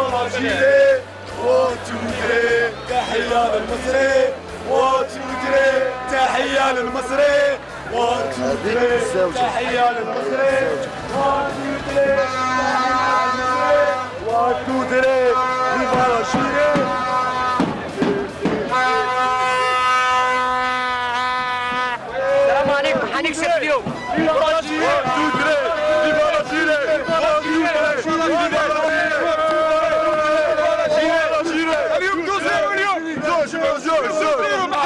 جيري وتودري تحية للمصري وتودري تحية للمصري وتودري تحية للمصري وتودري وتودري فيفا لا جيري السلام عليكم هنكسب اليوم فيفا لا جيري وتودري فيفا لا جيري وتودري فيفا لا جيري اليوم دوزيام اليوم زوج زوج زوج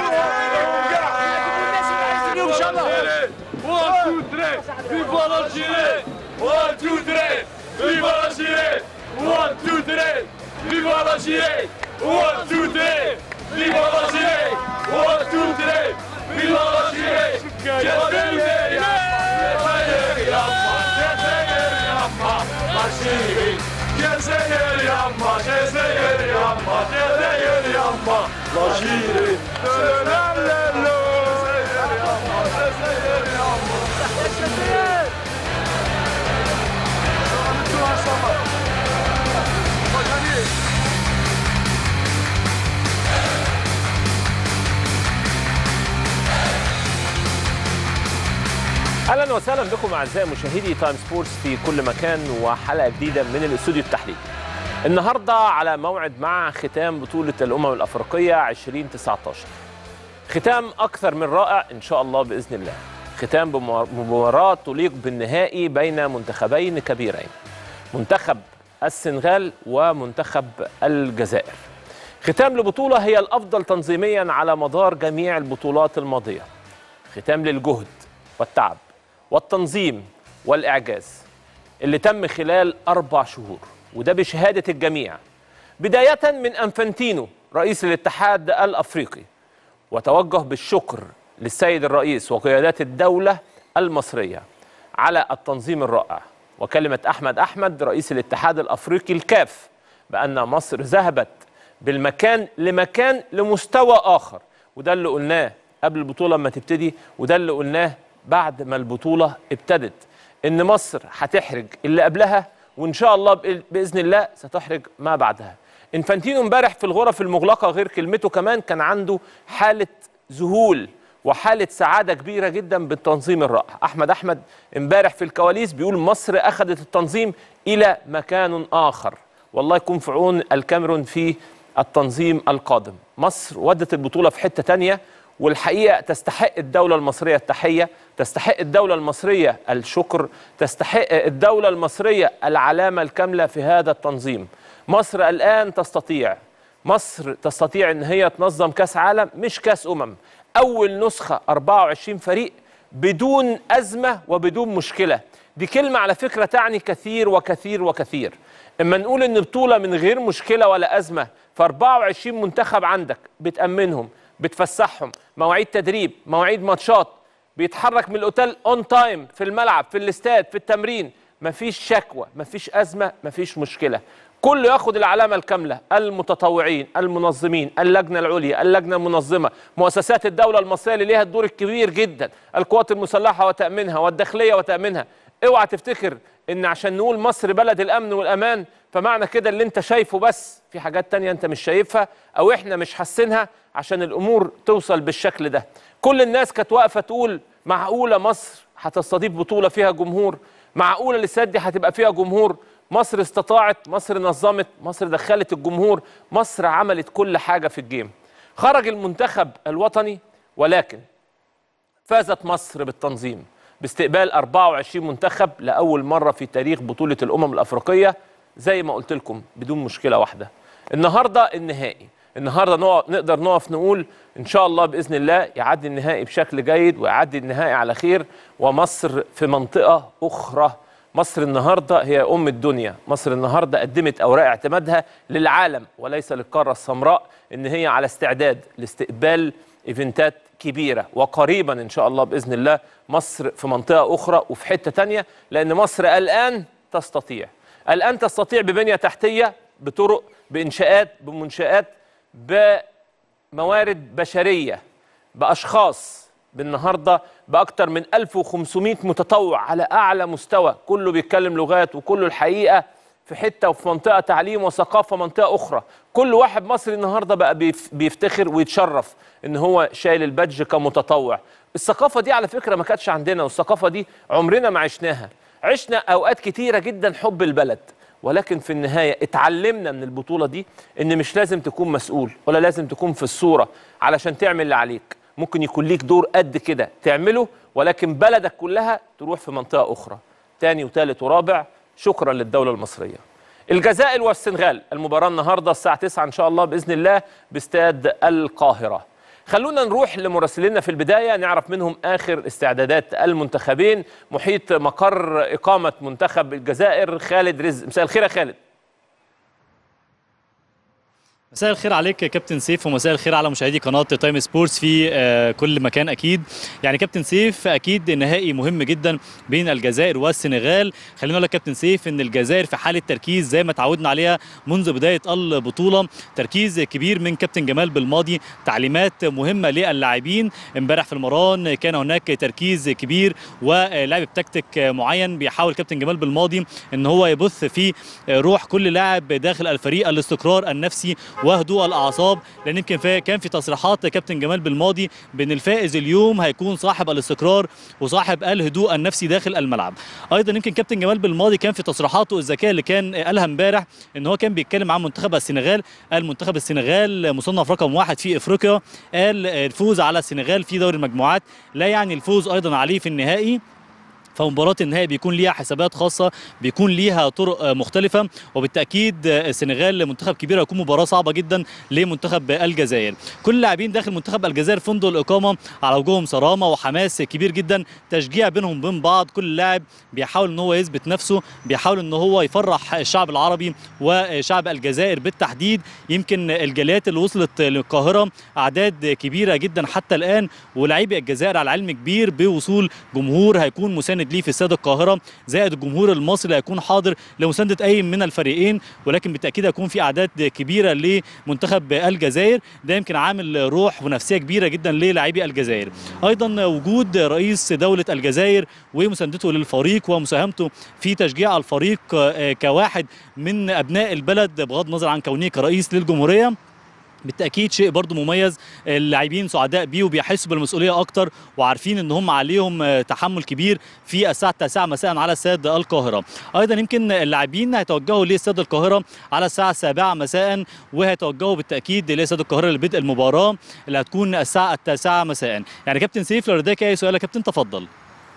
اليوم ان شاء الله One, two, three, viva l'Algérie! One, two, three, viva l'Algérie! One, two, three, viva l'Algérie! One, two, three, viva l'Algérie! One, two, three, viva l'Algérie! Cezayir yapma, Cezayir yapma, Cezayir yapma, l'Algérie! Cezayir yapma, Cezayir yapma, Cezayir yapma, l'Algérie! Cezayir yapma, Cezayir yapma. اهلا وسهلا بكم اعزائي مشاهدي تايم سبورتس في كل مكان وحلقه جديده من الاستوديو التحليلي. النهارده على موعد مع ختام بطوله الامم الافريقيه 2019. ختام اكثر من رائع ان شاء الله باذن الله. ختام بمباراه تليق بالنهائي بين منتخبين كبيرين. منتخب السنغال ومنتخب الجزائر. ختام لبطوله هي الافضل تنظيميا على مدار جميع البطولات الماضيه. ختام للجهد والتعب والتنظيم والإعجاز اللي تم خلال أربع شهور وده بشهادة الجميع بداية من أنفانتينو رئيس الاتحاد الأفريقي وتوجه بالشكر للسيد الرئيس وقيادات الدولة المصرية على التنظيم الرائع وكلمة أحمد أحمد رئيس الاتحاد الأفريقي الكاف بأن مصر ذهبت بالمكان لمكان لمستوى آخر وده اللي قلناه قبل البطولة ما تبتدي وده اللي قلناه بعد ما البطولة ابتدت إن مصر هتحرج اللي قبلها وإن شاء الله بإ- بإذن الله ستحرج ما بعدها انفانتينو امبارح في الغرف المغلقة غير كلمته كمان كان عنده حالة ذهول وحالة سعادة كبيرة جدا بالتنظيم الرائع أحمد أحمد امبارح في الكواليس بيقول مصر أخذت التنظيم إلى مكان آخر والله يكون في عون الكاميرون في التنظيم القادم مصر ودت البطولة في حتة تانية والحقيقة تستحق الدولة المصرية التحية تستحق الدولة المصرية الشكر تستحق الدولة المصرية العلامة الكاملة في هذا التنظيم مصر الآن تستطيع مصر تستطيع ان هي تنظم كاس عالم مش كاس امم اول نسخه 24 فريق بدون ازمه وبدون مشكله دي كلمه على فكره تعني كثير وكثير وكثير اما نقول ان بطوله من غير مشكله ولا ازمه ف 24 منتخب عندك بتامنهم بتفسحهم مواعيد تدريب مواعيد ماتشات بيتحرك من الاوتيل اون تايم في الملعب في الاستاد في التمرين مفيش شكوى مفيش ازمه مفيش مشكله كله ياخد العلامه الكامله المتطوعين المنظمين اللجنه العليا اللجنه المنظمه مؤسسات الدوله المصريه اللي ليها الدور الكبير جدا القوات المسلحه وتامينها والداخليه وتامينها اوعى تفتكر ان عشان نقول مصر بلد الامن والامان فمعنى كده اللي انت شايفه بس في حاجات تانية انت مش شايفها او احنا مش حاسينها عشان الامور توصل بالشكل ده كل الناس كانت واقفه تقول معقوله مصر هتستضيف بطوله فيها جمهور معقوله الاستاد دي هتبقى فيها جمهور مصر استطاعت مصر نظمت مصر دخلت الجمهور مصر عملت كل حاجه في الجيم خرج المنتخب الوطني ولكن فازت مصر بالتنظيم باستقبال 24 منتخب لاول مره في تاريخ بطوله الامم الافريقيه زي ما قلت لكم بدون مشكله واحده النهارده النهائي النهارده نقف نقدر نقف نقول ان شاء الله باذن الله يعدي النهائي بشكل جيد ويعدي النهائي على خير ومصر في منطقه اخرى مصر النهارده هي ام الدنيا مصر النهارده قدمت اوراق اعتمادها للعالم وليس للقاره السمراء ان هي على استعداد لاستقبال ايفنتات كبيره وقريبا ان شاء الله باذن الله مصر في منطقه اخرى وفي حته تانية لان مصر الان تستطيع الان تستطيع ببنيه تحتيه بطرق بانشاءات بمنشات بموارد بشريه باشخاص بالنهارده باكثر من 1500 متطوع على اعلى مستوى كله بيتكلم لغات وكله الحقيقه في حته وفي منطقه تعليم وثقافه منطقه اخرى كل واحد مصري النهارده بقى بيف- بيفتخر ويتشرف ان هو شايل البادج كمتطوع الثقافه دي على فكره ما كانتش عندنا والثقافه دي عمرنا ما عشناها عشنا اوقات كتيره جدا حب البلد ولكن في النهايه اتعلمنا من البطوله دي ان مش لازم تكون مسؤول ولا لازم تكون في الصوره علشان تعمل اللي عليك ممكن يكون ليك دور قد كده تعمله ولكن بلدك كلها تروح في منطقه اخرى تاني وتالت ورابع شكرا للدوله المصريه الجزائر والسنغال المباراه النهارده الساعه 9 ان شاء الله باذن الله باستاد القاهره خلونا نروح لمراسلينا في البدايه نعرف منهم اخر استعدادات المنتخبين محيط مقر اقامه منتخب الجزائر خالد رزق مساء الخير يا خالد مساء الخير عليك يا كابتن سيف ومساء الخير على مشاهدي قناه تايم سبورتس في آه، كل مكان اكيد يعني كابتن سيف اكيد نهائي مهم جدا بين الجزائر والسنغال خلينا نقول لك كابتن سيف ان الجزائر في حاله تركيز زي ما تعودنا عليها منذ بدايه البطوله تركيز كبير من كابتن جمال بالماضي تعليمات مهمه للاعبين امبارح في المران كان هناك تركيز كبير ولعب بتكتيك معين بيحاول كابتن جمال بالماضي ان هو يبث في روح كل لاعب داخل الفريق الاستقرار النفسي وهدوء الاعصاب لان يمكن في كان في تصريحات كابتن جمال بالماضي بان الفائز اليوم هيكون صاحب الاستقرار وصاحب الهدوء النفسي داخل الملعب ايضا يمكن كابتن جمال بالماضي كان في تصريحاته الذكيه اللي كان قالها امبارح ان هو كان بيتكلم عن منتخب السنغال قال منتخب السنغال مصنف رقم واحد في افريقيا قال الفوز على السنغال في دوري المجموعات لا يعني الفوز ايضا عليه في النهائي فمباراة النهائي بيكون ليها حسابات خاصة بيكون ليها طرق مختلفة وبالتأكيد السنغال منتخب كبير هيكون مباراة صعبة جدا لمنتخب الجزائر كل اللاعبين داخل منتخب الجزائر فندق الإقامة على وجوههم صرامة وحماس كبير جدا تشجيع بينهم وبين بعض كل لاعب بيحاول ان هو يثبت نفسه بيحاول ان هو يفرح الشعب العربي وشعب الجزائر بالتحديد يمكن الجاليات اللي وصلت للقاهرة أعداد كبيرة جدا حتى الآن ولاعبي الجزائر على علم كبير بوصول جمهور هيكون مساند ليه في استاد القاهرة زائد الجمهور المصري اللي هيكون حاضر لمساندة أي من الفريقين ولكن بالتأكيد هيكون في أعداد كبيرة لمنتخب الجزائر ده يمكن عامل روح ونفسية كبيرة جدا للاعبي الجزائر أيضا وجود رئيس دولة الجزائر ومساندته للفريق ومساهمته في تشجيع الفريق آه، كواحد من أبناء البلد بغض النظر عن كونه كرئيس للجمهورية بالتاكيد شيء برضو مميز اللاعبين سعداء بيه وبيحسوا بالمسؤوليه اكتر وعارفين ان هم عليهم آه، تحمل كبير في الساعه 9 مساء على استاد القاهره ايضا يمكن اللاعبين هيتوجهوا لاستاد القاهره على الساعه 7 مساء وهيتوجهوا بالتاكيد لاستاد القاهره لبدء المباراه اللي هتكون الساعه 9 مساء يعني كابتن سيف لو لديك اي سؤال يا كابتن تفضل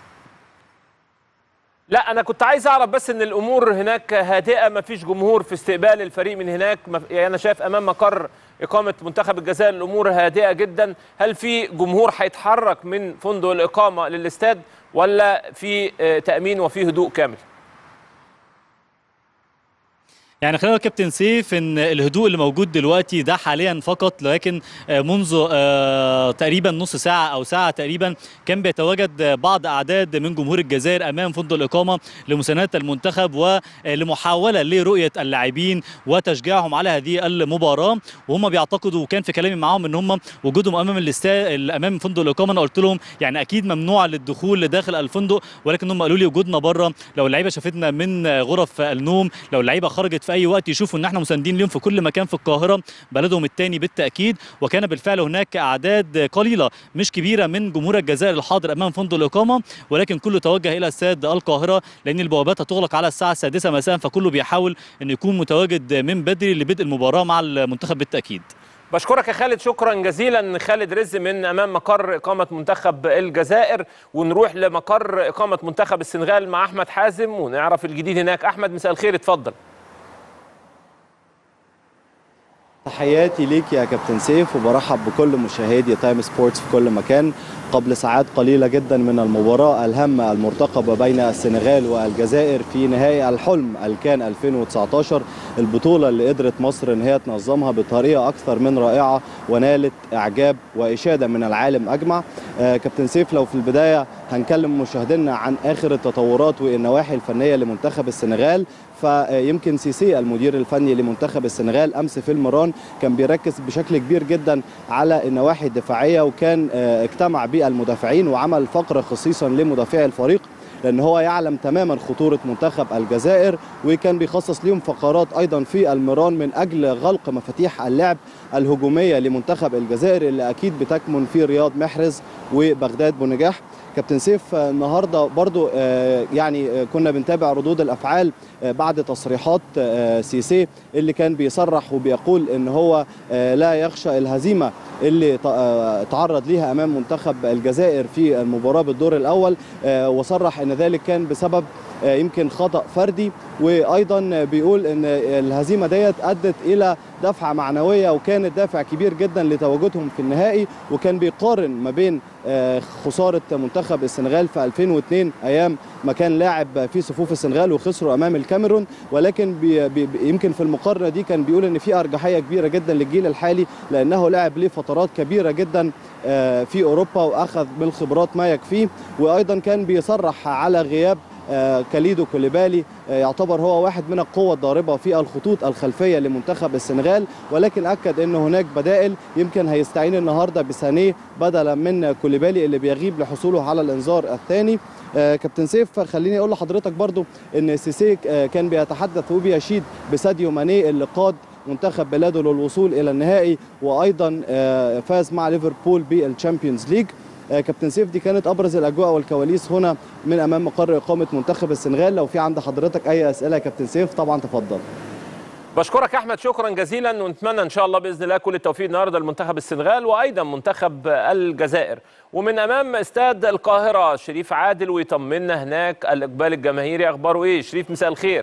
لا انا كنت عايز اعرف بس ان الامور هناك هادئه ما فيش جمهور في استقبال الفريق من هناك ما- يعني انا شايف امام مقر اقامه منتخب الجزائر الامور هادئه جدا هل في جمهور هيتحرك من فندق الاقامه للاستاد ولا في آه، تامين وفي هدوء كامل يعني خلينا نقول كابتن سيف ان الهدوء اللي موجود دلوقتي ده حاليا فقط لكن آه، منذ آه، تقريبا نص ساعه او ساعه تقريبا كان بيتواجد آه، بعض اعداد من جمهور الجزائر امام فندق الاقامه لمساندة المنتخب ولمحاوله لرؤيه اللاعبين وتشجيعهم على هذه المباراه وهم بيعتقدوا وكان في كلامي معاهم ان هم وجودهم امام الاستاد امام فندق الاقامه انا قلت لهم يعني اكيد ممنوع للدخول لداخل الفندق ولكن هم قالوا لي وجودنا بره لو اللعيبه شافتنا من غرف النوم لو اللعيبه خرجت في اي وقت يشوفوا ان احنا مساندين ليهم في كل مكان في القاهره بلدهم الثاني بالتاكيد وكان بالفعل هناك اعداد قليله مش كبيره من جمهور الجزائر الحاضر امام فندق الاقامه ولكن كله توجه الى استاد القاهره لان البوابات هتغلق على الساعه السادسة مساء فكله بيحاول ان يكون متواجد من بدري لبدء المباراه مع المنتخب بالتاكيد بشكرك يا خالد شكرا جزيلا خالد رزق من امام مقر اقامه منتخب الجزائر ونروح لمقر اقامه منتخب السنغال مع احمد حازم ونعرف الجديد هناك احمد مساء الخير اتفضل تحياتي ليك يا كابتن سيف وبرحب بكل مشاهدي تايم سبورتس في كل مكان قبل ساعات قليلة جدا من المباراة الهامة المرتقبة بين السنغال والجزائر في نهائي الحلم الكان 2019 البطولة اللي قدرت مصر ان هي تنظمها بطريقة أكثر من رائعة ونالت إعجاب وإشادة من العالم أجمع آه كابتن سيف لو في البداية هنكلم مشاهدينا عن آخر التطورات والنواحي الفنية لمنتخب السنغال فيمكن سيسي المدير الفني لمنتخب السنغال امس في المران كان بيركز بشكل كبير جدا على النواحي الدفاعيه وكان آه، اجتمع بالمدافعين وعمل فقره خصيصا لمدافعي الفريق لان هو يعلم تماما خطوره منتخب الجزائر وكان بيخصص ليهم فقرات ايضا في المران من اجل غلق مفاتيح اللعب الهجوميه لمنتخب الجزائر اللي اكيد بتكمن في رياض محرز وبغداد بونجاح كابتن سيف آه، النهارده برضو آه، يعني آه، كنا بنتابع ردود الافعال آه، بعد تصريحات آه، سيسي اللي كان بيصرح وبيقول ان هو آه، لا يخشى الهزيمه اللي ت- آه، تعرض ليها امام منتخب الجزائر في المباراه بالدور الاول آه، وصرح ان ذلك كان بسبب آه، يمكن خطا فردي وايضا بيقول ان الهزيمه ديت ادت الى دفعه معنويه وكانت دافع كبير جدا لتواجدهم في النهائي وكان بيقارن ما بين آه، خساره منتخب السنغال في 2002 ايام ما كان لاعب في صفوف السنغال وخسروا امام الكاميرون ولكن بي بي يمكن في المقارنه دي كان بيقول ان في ارجحيه كبيره جدا للجيل الحالي لانه لعب ليه فترات كبيره جدا آه، في اوروبا واخذ من الخبرات ما يكفيه وايضا كان بيصرح على غياب آه، كاليدو كوليبالي آه، يعتبر هو واحد من القوة الضاربة في الخطوط الخلفية لمنتخب السنغال ولكن أكد أن هناك بدائل يمكن هيستعين النهاردة بسانيه بدلا من كوليبالي اللي بيغيب لحصوله على الإنذار الثاني آه، كابتن سيف خليني أقول لحضرتك برضو أن سيسي آه، كان بيتحدث وبيشيد بساديو ماني اللي قاد منتخب بلاده للوصول إلى النهائي وأيضا آه، فاز مع ليفربول بالتشامبيونز ليج آه، كابتن سيف دي كانت ابرز الاجواء والكواليس هنا من امام مقر اقامه منتخب السنغال لو في عند حضرتك اي اسئله يا كابتن سيف طبعا تفضل بشكرك احمد شكرا جزيلا ونتمنى ان شاء الله باذن الله كل التوفيق النهارده لمنتخب السنغال وايضا منتخب الجزائر ومن امام استاد القاهره شريف عادل ويطمنا هناك الاقبال الجماهيري اخباره ايه شريف مساء الخير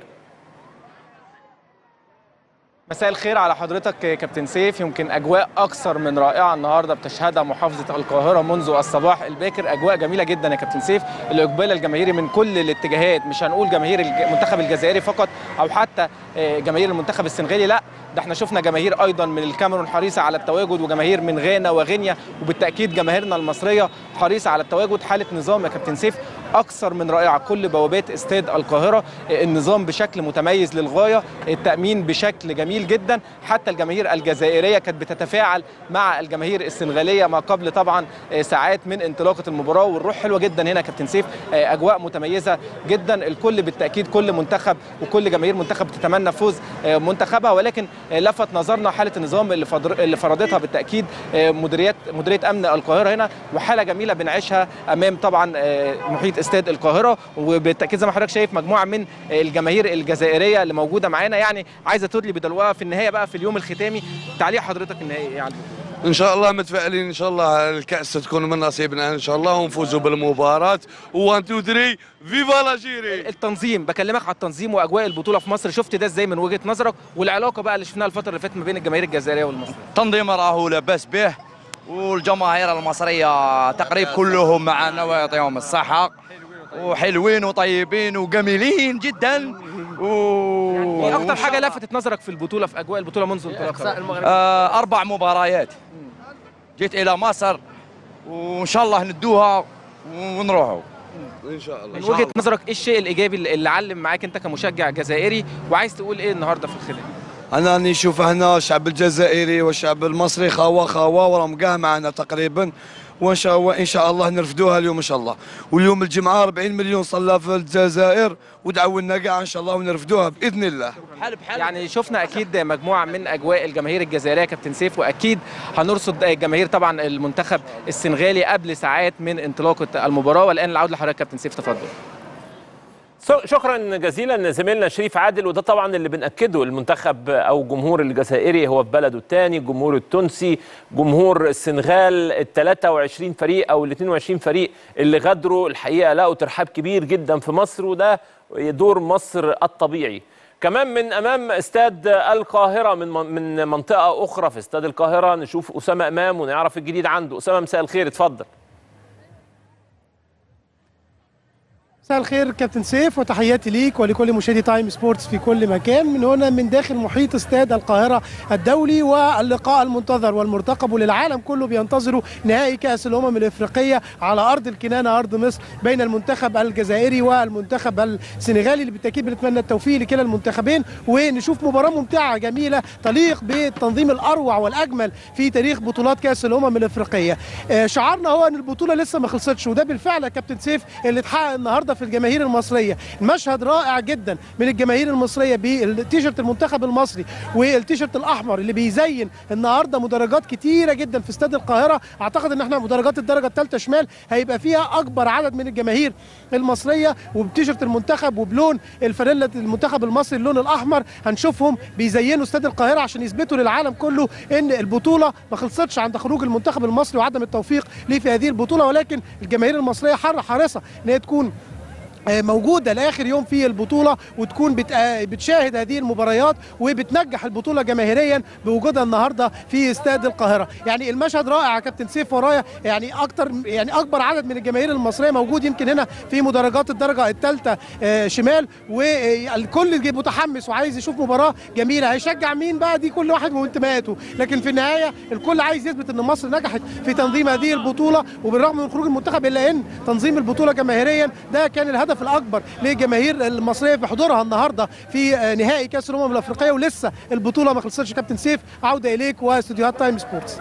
مساء الخير على حضرتك يا كابتن سيف يمكن اجواء اكثر من رائعه النهارده بتشهدها محافظه القاهره منذ الصباح الباكر اجواء جميله جدا يا كابتن سيف الاقبال الجماهيري من كل الاتجاهات مش هنقول جماهير المنتخب الجزائري فقط او حتى آه، جماهير المنتخب السنغالي لا ده احنا شفنا جماهير ايضا من الكاميرون حريصه على التواجد وجماهير من غانا وغينيا وبالتاكيد جماهيرنا المصريه حريصه على التواجد حاله نظام يا كابتن سيف اكثر من رائعه كل بوابات استاد القاهره آه، النظام بشكل متميز للغايه التامين بشكل جميل جدا حتى الجماهير الجزائريه كانت بتتفاعل مع الجماهير السنغاليه ما قبل طبعا آه، ساعات من انطلاقه المباراه والروح حلوه جدا هنا يا كابتن سيف آه، اجواء متميزه جدا الكل بالتاكيد كل منتخب وكل جماهير منتخب تتمنى فوز آه، منتخبها ولكن آه، لفت نظرنا حاله النظام اللي فضر- اللي فرضتها بالتاكيد آه، مديريات مديريه امن القاهره هنا وحاله جميله بنعيشها امام طبعا آه، محيط استاد القاهره وبالتاكيد زي ما حضرتك شايف مجموعه من آه، الجماهير الجزائريه اللي موجوده معانا يعني عايزه تدلي بدلوها في النهايه بقى في اليوم الختامي تعليق حضرتك النهائي يعني ان شاء الله متفائلين ان شاء الله الكاس تكون من نصيبنا ان شاء الله ونفوزوا بالمباراه 1 2 3 فيفا لا جيري التنظيم بكلمك على التنظيم واجواء البطوله في مصر شفت ده ازاي من وجهه نظرك والعلاقه بقى اللي شفناها الفتره اللي فاتت ما بين الجماهير الجزائريه والمصريه تنظيم راهو لاباس به والجماهير المصرية تقريب كلهم معنا ويعطيهم الصحة وحلوين وطيبين وجميلين جدا و... ايه اكتر حاجه لفتت نظرك في البطوله في اجواء البطوله منذ انطلاقها آه أربع مباريات جيت إلى مصر وإن شاء الله ندوها ونروحوا ان شاء الله من وجهه نظرك ايه الشيء الايجابي اللي اللي علم معاك انت كمشجع جزائري وعايز تقول ايه النهارده في الختام انا نشوف هنا الشعب الجزائري والشعب المصري خوا خوا وراهم كاع معنا تقريبا وان شاء الله ان شاء الله نرفدوها اليوم ان شاء الله واليوم الجمعه 40 مليون صلى في الجزائر ودعوا لنا كاع ان شاء الله ونرفدوها باذن الله حلب حلب يعني شفنا اكيد مجموعه من اجواء الجماهير الجزائريه كابتن سيف واكيد هنرصد جماهير طبعا المنتخب السنغالي قبل ساعات من انطلاقه المباراه والان العوده لحضرتك كابتن سيف تفضل س- شكرا جزيلا زميلنا شريف عادل وده طبعا اللي بنأكده المنتخب او الجمهور الجزائري هو في بلده الثاني الجمهور التونسي جمهور السنغال ال 23 فريق او ال 22 فريق اللي غادروا الحقيقه لقوا ترحاب كبير جدا في مصر وده دور مصر الطبيعي كمان من امام استاد القاهره من من منطقه اخرى في استاد القاهره نشوف اسامه امام ونعرف الجديد عنده اسامه مساء الخير اتفضل مساء الخير كابتن سيف وتحياتي ليك ولكل مشاهدي تايم سبورتس في كل مكان من هنا من داخل محيط استاد القاهرة الدولي واللقاء المنتظر والمرتقب وللعالم كله بينتظروا نهائي كأس الأمم الإفريقية على أرض الكنانة أرض مصر بين المنتخب الجزائري والمنتخب السنغالي اللي بالتأكيد بنتمنى التوفيق لكلا المنتخبين ونشوف مباراة ممتعة جميلة تليق بالتنظيم الأروع والأجمل في تاريخ بطولات كأس الأمم الإفريقية آه، شعارنا هو أن البطولة لسه ما خلصتش وده بالفعل يا كابتن سيف اللي اتحقق النهارده النهارده في الجماهير المصريه المشهد رائع جدا من الجماهير المصريه بالتيشيرت المنتخب المصري والتيشيرت الاحمر اللي بيزين النهارده مدرجات كتيره جدا في استاد القاهره اعتقد ان احنا مدرجات الدرجه الثالثه شمال هيبقى فيها اكبر عدد من الجماهير المصريه وبتيشيرت المنتخب وبلون الفانيلا المنتخب المصري اللون الاحمر هنشوفهم بيزينوا استاد القاهره عشان يثبتوا للعالم كله ان البطوله ما خلصتش عند خروج المنتخب المصري وعدم التوفيق ليه في هذه البطوله ولكن الجماهير المصريه حر حريصه ان هي تكون آه، موجوده لاخر يوم في البطوله وتكون بت- آه، بتشاهد هذه المباريات وبتنجح البطوله جماهيريا بوجودها النهارده في استاد القاهره يعني المشهد رائع يا كابتن سيف ورايا يعني اكتر يعني اكبر عدد من الجماهير المصريه موجود يمكن هنا في مدرجات الدرجه الثالثه شمال والكل جه متحمس وعايز يشوف مباراه جميله هيشجع مين بقى دي كل واحد وانتماءاته لكن في النهايه الكل عايز يثبت ان مصر نجحت في تنظيم هذه البطوله وبالرغم من خروج المنتخب الا ان تنظيم البطوله جماهيريا ده كان الهدف الاكبر للجماهير المصريه في حضورها النهارده في آه، نهائي كاس الامم الافريقيه ولسه البطوله ما خلصتش كابتن سيف عوده اليك واستوديوهات تايم سبورتس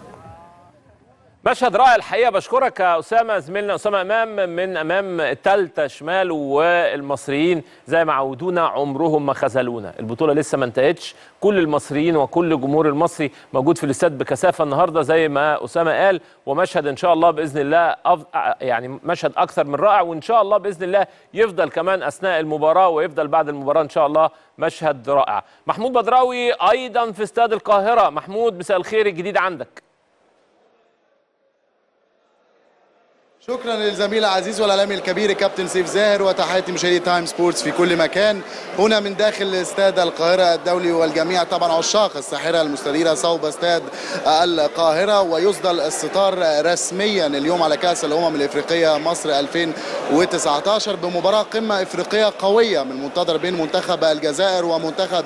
مشهد رائع الحقيقه بشكرك يا اسامه زميلنا اسامه امام من امام التالتة شمال والمصريين زي ما عودونا عمرهم ما خذلونا البطوله لسه ما انتهتش كل المصريين وكل الجمهور المصري موجود في الاستاد بكثافه النهارده زي ما اسامه قال ومشهد ان شاء الله باذن الله أف... يعني مشهد اكثر من رائع وان شاء الله باذن الله يفضل كمان اثناء المباراه ويفضل بعد المباراه ان شاء الله مشهد رائع محمود بدراوي ايضا في استاد القاهره محمود مساء الخير الجديد عندك شكرا للزميل العزيز والاعلامي الكبير كابتن سيف زاهر وتحياتي مشاهدي تايم سبورتس في كل مكان هنا من داخل استاد القاهره الدولي والجميع طبعا عشاق الساحره المستديره صوب استاد القاهره ويصدر الستار رسميا اليوم على كاس الامم الافريقيه مصر 2019 بمباراه قمه افريقيه قويه من منتظر بين منتخب الجزائر ومنتخب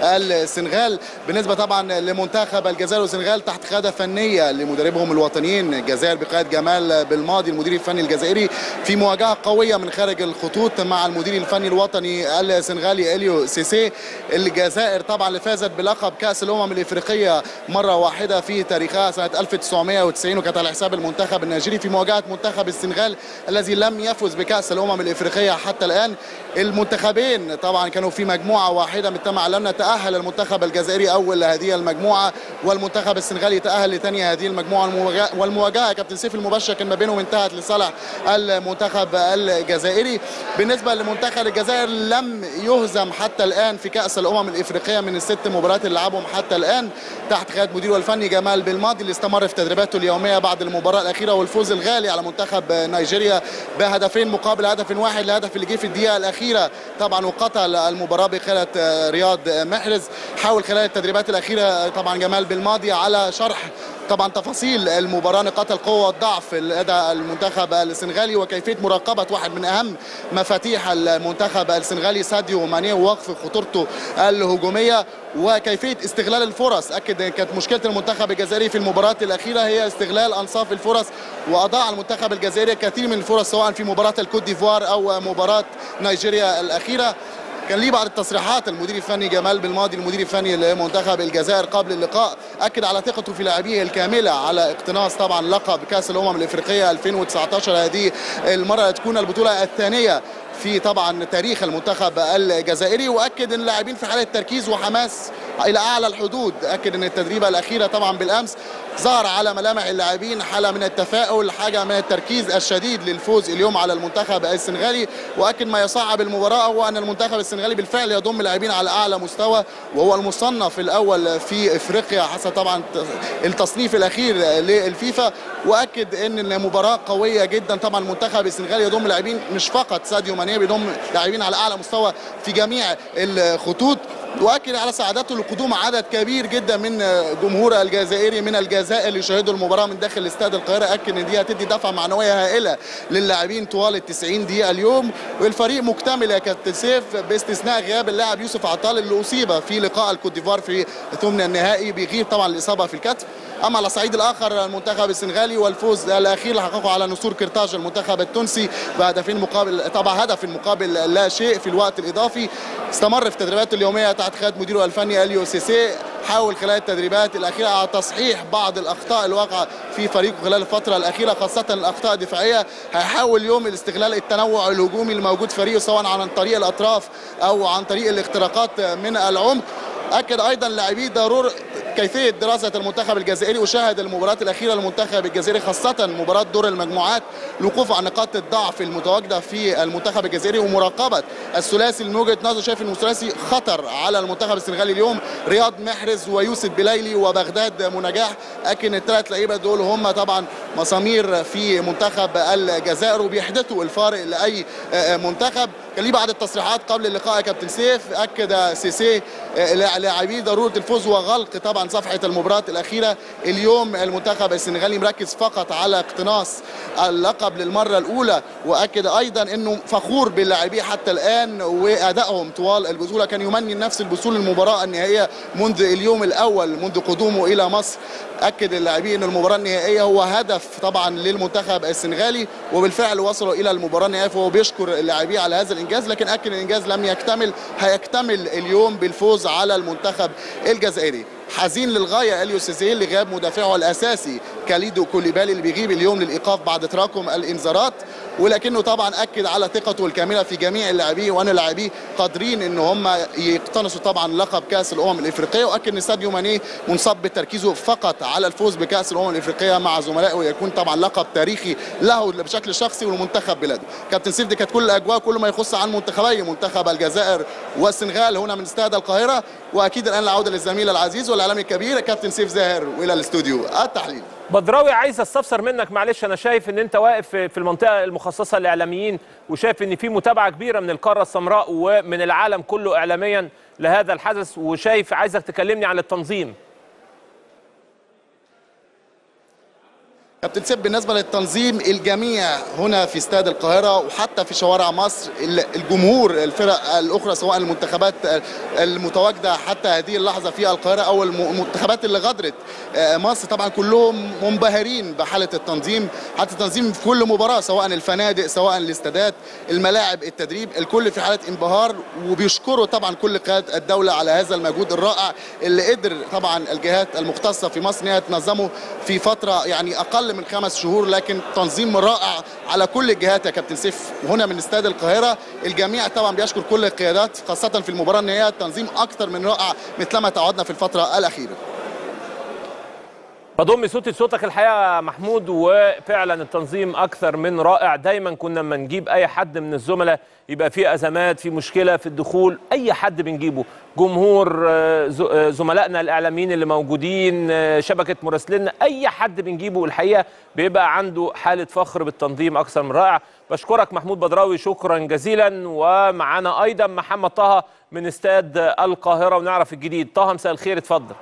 السنغال بالنسبه طبعا لمنتخب الجزائر والسنغال تحت قياده فنيه لمدربهم الوطنيين الجزائر بقياده جمال بالماضي المدير الفني الجزائري في مواجهه قويه من خارج الخطوط مع المدير الفني الوطني السنغالي اليو سيسي الجزائر طبعا اللي فازت بلقب كاس الامم الافريقيه مره واحده في تاريخها سنه 1990 وكانت على حساب المنتخب النيجيري في مواجهه منتخب السنغال الذي لم يفز بكاس الامم الافريقيه حتى الان المنتخبين طبعا كانوا في مجموعه واحده مثل ما علمنا تاهل المنتخب الجزائري اول هذه المجموعه والمنتخب السنغالي تاهل لثاني هذه المجموعه المواجهة- والمواجهه كابتن سيف المباشره كان ما بينهم انتهت لصالح المنتخب الجزائري بالنسبه لمنتخب الجزائر لم يهزم حتى الان في كاس الامم الافريقيه من الست مباريات اللي لعبهم حتى الان تحت قياده مديره الفني جمال بالماضي اللي استمر في تدريباته اليوميه بعد المباراه الاخيره والفوز الغالي على منتخب نيجيريا بهدفين مقابل هدف واحد الهدف اللي جه في الدقيقه الاخيره طبعا وقتل المباراه بقياده رياض محرز حاول خلال التدريبات الاخيره طبعا جمال بالماضي على شرح طبعا تفاصيل المباراه نقاط القوه والضعف لدى المنتخب السنغالي وكيفيه مراقبه واحد من اهم مفاتيح المنتخب السنغالي ساديو ماني ووقف خطورته الهجوميه وكيفيه استغلال الفرص اكد ان كانت مشكله المنتخب الجزائري في المباراه الاخيره هي استغلال انصاف الفرص واضاع المنتخب الجزائري كثير من الفرص سواء في مباراه الكوت ديفوار او مباراه نيجيريا الاخيره كان ليه بعض التصريحات المدير الفني جمال بالماضي المدير الفني لمنتخب الجزائر قبل اللقاء اكد على ثقته في لاعبيه الكامله على اقتناص طبعا لقب كاس الامم الافريقيه 2019 هذه المره تكون البطوله الثانيه في طبعا تاريخ المنتخب الجزائري واكد ان اللاعبين في حاله تركيز وحماس الى اعلى الحدود اكد ان التدريبه الاخيره طبعا بالامس ظهر على ملامح اللاعبين حاله من التفاؤل حاجه من التركيز الشديد للفوز اليوم على المنتخب السنغالي واكد ما يصعب المباراه هو ان المنتخب السنغالي بالفعل يضم لاعبين على اعلى مستوى وهو المصنف الاول في افريقيا حسب طبعا التصنيف الاخير للفيفا واكد ان المباراه قويه جدا طبعا المنتخب السنغالي يضم لاعبين مش فقط ساديو ماني بيضم لاعبين على اعلى مستوى في جميع الخطوط واكد على سعادته لقدوم عدد كبير جدا من جمهور الجزائري من الجزائر اللي يشاهدوا المباراه من داخل استاد القاهره اكد ان دي هتدي دفعه معنويه هائله للاعبين طوال ال 90 دقيقه اليوم والفريق مكتمل يا كابتن سيف باستثناء غياب اللاعب يوسف عطال اللي اصيب في لقاء الكوت ديفوار في ثمن النهائي بيغيب طبعا الاصابه في الكتف اما على الصعيد الاخر المنتخب السنغالي والفوز الاخير اللي حققه على نسور كرتاج المنتخب التونسي بهدفين مقابل طبعا هدف مقابل لا شيء في الوقت الاضافي استمر في تدريباته اليوميه تحت قياده مديره الفني اليو سيسي حاول خلال التدريبات الاخيره على تصحيح بعض الاخطاء الواقعه في فريقه خلال الفتره الاخيره خاصه الاخطاء الدفاعيه هيحاول اليوم الاستغلال التنوع الهجومي اللي موجود في فريقه سواء عن طريق الاطراف او عن طريق الاختراقات من العمق اكد ايضا لاعبي ضروره كيفيه دراسه المنتخب الجزائري وشاهد المباراه الاخيره للمنتخب الجزائري خاصه مباراه دور المجموعات الوقوف على نقاط الضعف المتواجده في المنتخب الجزائري ومراقبه الثلاثي اللي من وجهه نظري شايف ان الثلاثي خطر على المنتخب السنغالي اليوم رياض محرز ويوسف بلايلي وبغداد منجاح اكن الثلاث لعيبه دول هم طبعا مسامير في منتخب الجزائر وبيحدثوا الفارق لاي منتخب كان ليه بعض التصريحات قبل اللقاء يا كابتن سيف اكد سيسي لاعبي ضروره الفوز وغلق طبعا صفحه المباراه الاخيره اليوم المنتخب السنغالي مركز فقط على اقتناص اللقب للمره الاولى واكد ايضا انه فخور باللاعبين حتى الان وادائهم طوال البطوله كان يمني نفس الوصول للمباراه النهائيه منذ اليوم الاول منذ قدومه الى مصر اكد اللاعبين ان المباراه النهائيه هو هدف طبعا للمنتخب السنغالي وبالفعل وصلوا الى المباراه النهائيه فهو بيشكر اللاعبين على هذا الانجاز لكن اكد الانجاز لم يكتمل هيكتمل اليوم بالفوز على المنتخب الجزائري حزين للغايه اليو سيزي لغياب مدافعه الاساسي كاليدو كوليبالي اللي بيغيب اليوم للايقاف بعد تراكم الانذارات ولكنه طبعا اكد على ثقته الكامله في جميع اللاعبين وان اللاعبين قادرين ان هم يقتنصوا طبعا لقب كاس الامم الافريقيه واكد ان ساديو ماني منصب بتركيزه فقط على الفوز بكاس الامم الافريقيه مع زملائه ويكون طبعا لقب تاريخي له بشكل شخصي ولمنتخب بلاده كابتن سيف دي كانت كل الاجواء كل ما يخص عن منتخبي منتخب الجزائر والسنغال هنا من استاد القاهره واكيد الان العوده للزميل العزيز والاعلامي الكبير كابتن سيف زاهر والى الاستوديو التحليل بدراوي عايز استفسر منك معلش انا شايف ان انت واقف في المنطقه المخصصه للاعلاميين وشايف ان في متابعه كبيره من القاره السمراء ومن العالم كله اعلاميا لهذا الحدث وشايف عايزك تكلمني عن التنظيم كابتن سيب بالنسبه للتنظيم الجميع هنا في استاد القاهره وحتى في شوارع مصر الجمهور الفرق الاخرى سواء المنتخبات المتواجده حتى هذه اللحظه في القاهره او المنتخبات اللي غادرت مصر طبعا كلهم منبهرين بحاله التنظيم حتى التنظيم في كل مباراه سواء الفنادق سواء الاستادات الملاعب التدريب الكل في حاله انبهار وبيشكروا طبعا كل قياده الدوله على هذا المجهود الرائع اللي قدر طبعا الجهات المختصه في مصر انها تنظمه في فتره يعني اقل من خمس شهور لكن تنظيم رائع على كل الجهات يا كابتن سيف هنا من استاد القاهره الجميع طبعا بيشكر كل القيادات خاصه في المباراه النهائيه التنظيم اكثر من رائع مثلما تعودنا في الفتره الاخيره بضم صوتي لصوتك الحقيقه محمود وفعلا التنظيم اكثر من رائع دايما كنا لما نجيب اي حد من الزملاء يبقى في ازمات في مشكله في الدخول اي حد بنجيبه جمهور زملائنا الاعلاميين اللي موجودين شبكه مراسليننا اي حد بنجيبه الحقيقه بيبقى عنده حاله فخر بالتنظيم اكثر من رائع بشكرك محمود بدراوي شكرا جزيلا ومعانا ايضا محمد طه من استاد القاهره ونعرف الجديد طه مساء الخير اتفضل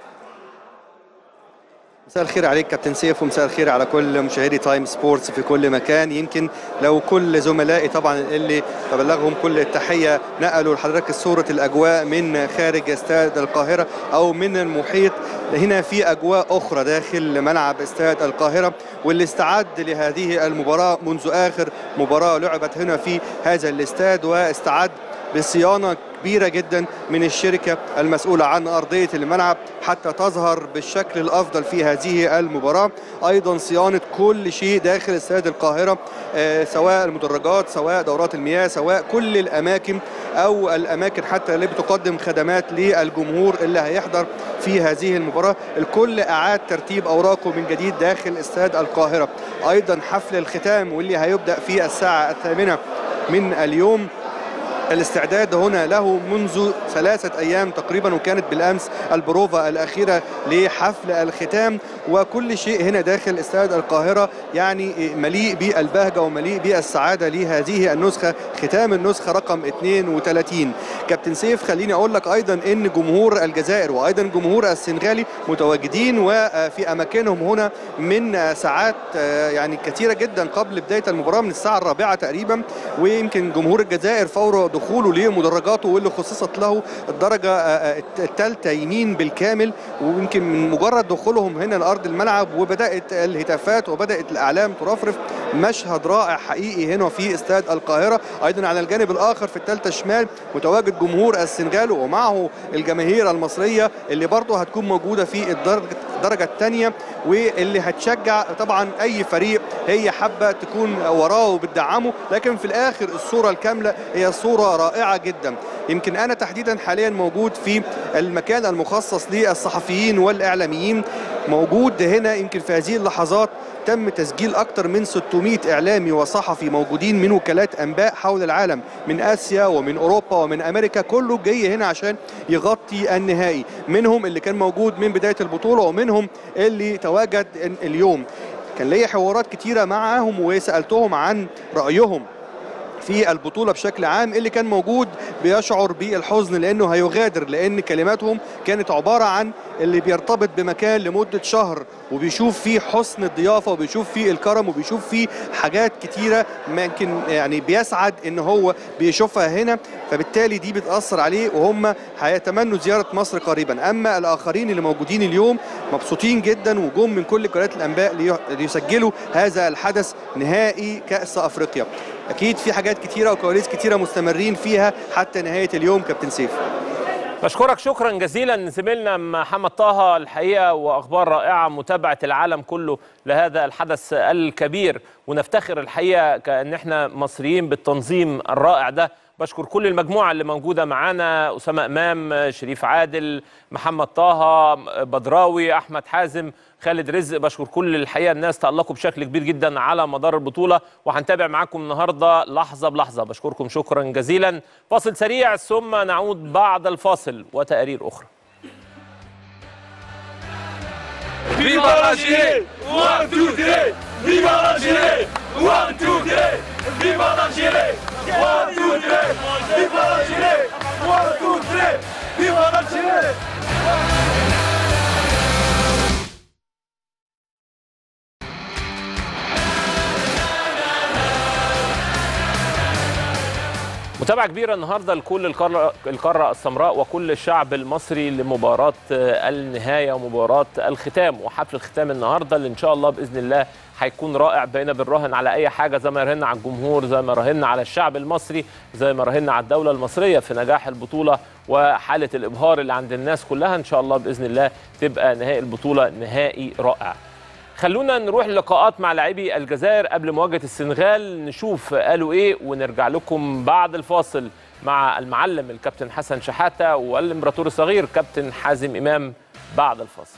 مساء الخير عليك كابتن سيف ومساء الخير على كل مشاهدي تايم سبورتس في كل مكان يمكن لو كل زملائي طبعا اللي ببلغهم كل التحيه نقلوا لحضرتك صوره الاجواء من خارج استاد القاهره او من المحيط هنا في اجواء اخرى داخل ملعب استاد القاهره واللي استعد لهذه المباراه منذ اخر مباراه لعبت هنا في هذا الاستاد واستعد بصيانه كبيره جدا من الشركه المسؤوله عن ارضيه الملعب حتى تظهر بالشكل الافضل في هذه المباراه ايضا صيانه كل شيء داخل استاد القاهره آه سواء المدرجات سواء دورات المياه سواء كل الاماكن او الاماكن حتى اللي بتقدم خدمات للجمهور اللي هيحضر في هذه المباراه الكل اعاد ترتيب اوراقه من جديد داخل استاد القاهره ايضا حفل الختام واللي هيبدا في الساعه الثامنه من اليوم الاستعداد هنا له منذ ثلاثة أيام تقريبا وكانت بالأمس البروفا الأخيرة لحفل الختام وكل شيء هنا داخل استاد القاهرة يعني مليء بالبهجة ومليء بالسعادة لهذه النسخة ختام النسخة رقم 32 كابتن سيف خليني أقول لك أيضا أن جمهور الجزائر وأيضا جمهور السنغالي متواجدين وفي أماكنهم هنا من ساعات يعني كثيرة جدا قبل بداية المباراة من الساعة الرابعة تقريبا ويمكن جمهور الجزائر فور دخوله لمدرجاته واللي خصصت له الدرجه الثالثه يمين بالكامل ويمكن من مجرد دخولهم هنا لارض الملعب وبدات الهتافات وبدات الاعلام ترفرف مشهد رائع حقيقي هنا في استاد القاهره ايضا على الجانب الاخر في الثالثه شمال متواجد جمهور السنغال ومعه الجماهير المصريه اللي برضه هتكون موجوده في الدرجه الدرجه الثانيه واللي هتشجع طبعا اي فريق هي حابه تكون وراه وبتدعمه لكن في الاخر الصوره الكامله هي صوره رائعه جدا يمكن انا تحديدا حاليا موجود في المكان المخصص للصحفيين والاعلاميين موجود هنا يمكن في هذه اللحظات تم تسجيل أكثر من 600 إعلامي وصحفي موجودين من وكالات أنباء حول العالم من آسيا ومن أوروبا ومن أمريكا كله جاي هنا عشان يغطي النهائي منهم اللي كان موجود من بداية البطولة ومنهم اللي تواجد اليوم كان ليا حوارات كتيرة معاهم وسألتهم عن رأيهم في البطولة بشكل عام اللي كان موجود بيشعر بالحزن لأنه هيغادر لأن كلماتهم كانت عبارة عن اللي بيرتبط بمكان لمدة شهر وبيشوف فيه حسن الضيافة وبيشوف فيه الكرم وبيشوف فيه حاجات كتيرة ممكن يعني بيسعد ان هو بيشوفها هنا فبالتالي دي بتأثر عليه وهم هيتمنوا زيارة مصر قريبا اما الاخرين اللي موجودين اليوم مبسوطين جدا وجم من كل قنوات الانباء ليسجلوا هذا الحدث نهائي كأس افريقيا اكيد في حاجات كتيرة وكواليس كتيرة مستمرين فيها حتى نهاية اليوم كابتن سيف بشكرك شكرا جزيلا زميلنا محمد طه الحقيقه واخبار رائعه متابعه العالم كله لهذا الحدث الكبير ونفتخر الحقيقه كان احنا مصريين بالتنظيم الرائع ده بشكر كل المجموعه اللي موجوده معانا اسامه امام شريف عادل محمد طه بدراوي احمد حازم خالد رزق بشكر كل الحقيقه الناس تالقوا بشكل كبير جدا على مدار البطوله وهنتابع معاكم النهارده لحظه بلحظه بشكركم شكرا جزيلا فاصل سريع ثم نعود بعد الفاصل وتقارير اخرى Viva l'Algérie One, two, three Viva l'Algérie One, two, three Viva l'Algérie One, two, three Viva l'Algérie One, two, three Viva l'Algérie متابعة كبيرة النهاردة لكل القارة, القارة السمراء وكل الشعب المصري لمباراة النهاية ومباراة الختام وحفل الختام النهاردة اللي إن شاء الله بإذن الله هيكون رائع بقينا بنراهن على أي حاجة زي ما راهنا على الجمهور زي ما راهنا على الشعب المصري زي ما راهنا على الدولة المصرية في نجاح البطولة وحالة الإبهار اللي عند الناس كلها إن شاء الله بإذن الله تبقى نهائي البطولة نهائي رائع خلونا نروح لقاءات مع لاعبي الجزائر قبل مواجهه السنغال نشوف قالوا ايه ونرجع لكم بعد الفاصل مع المعلم الكابتن حسن شحاته والامبراطور الصغير كابتن حازم امام بعد الفاصل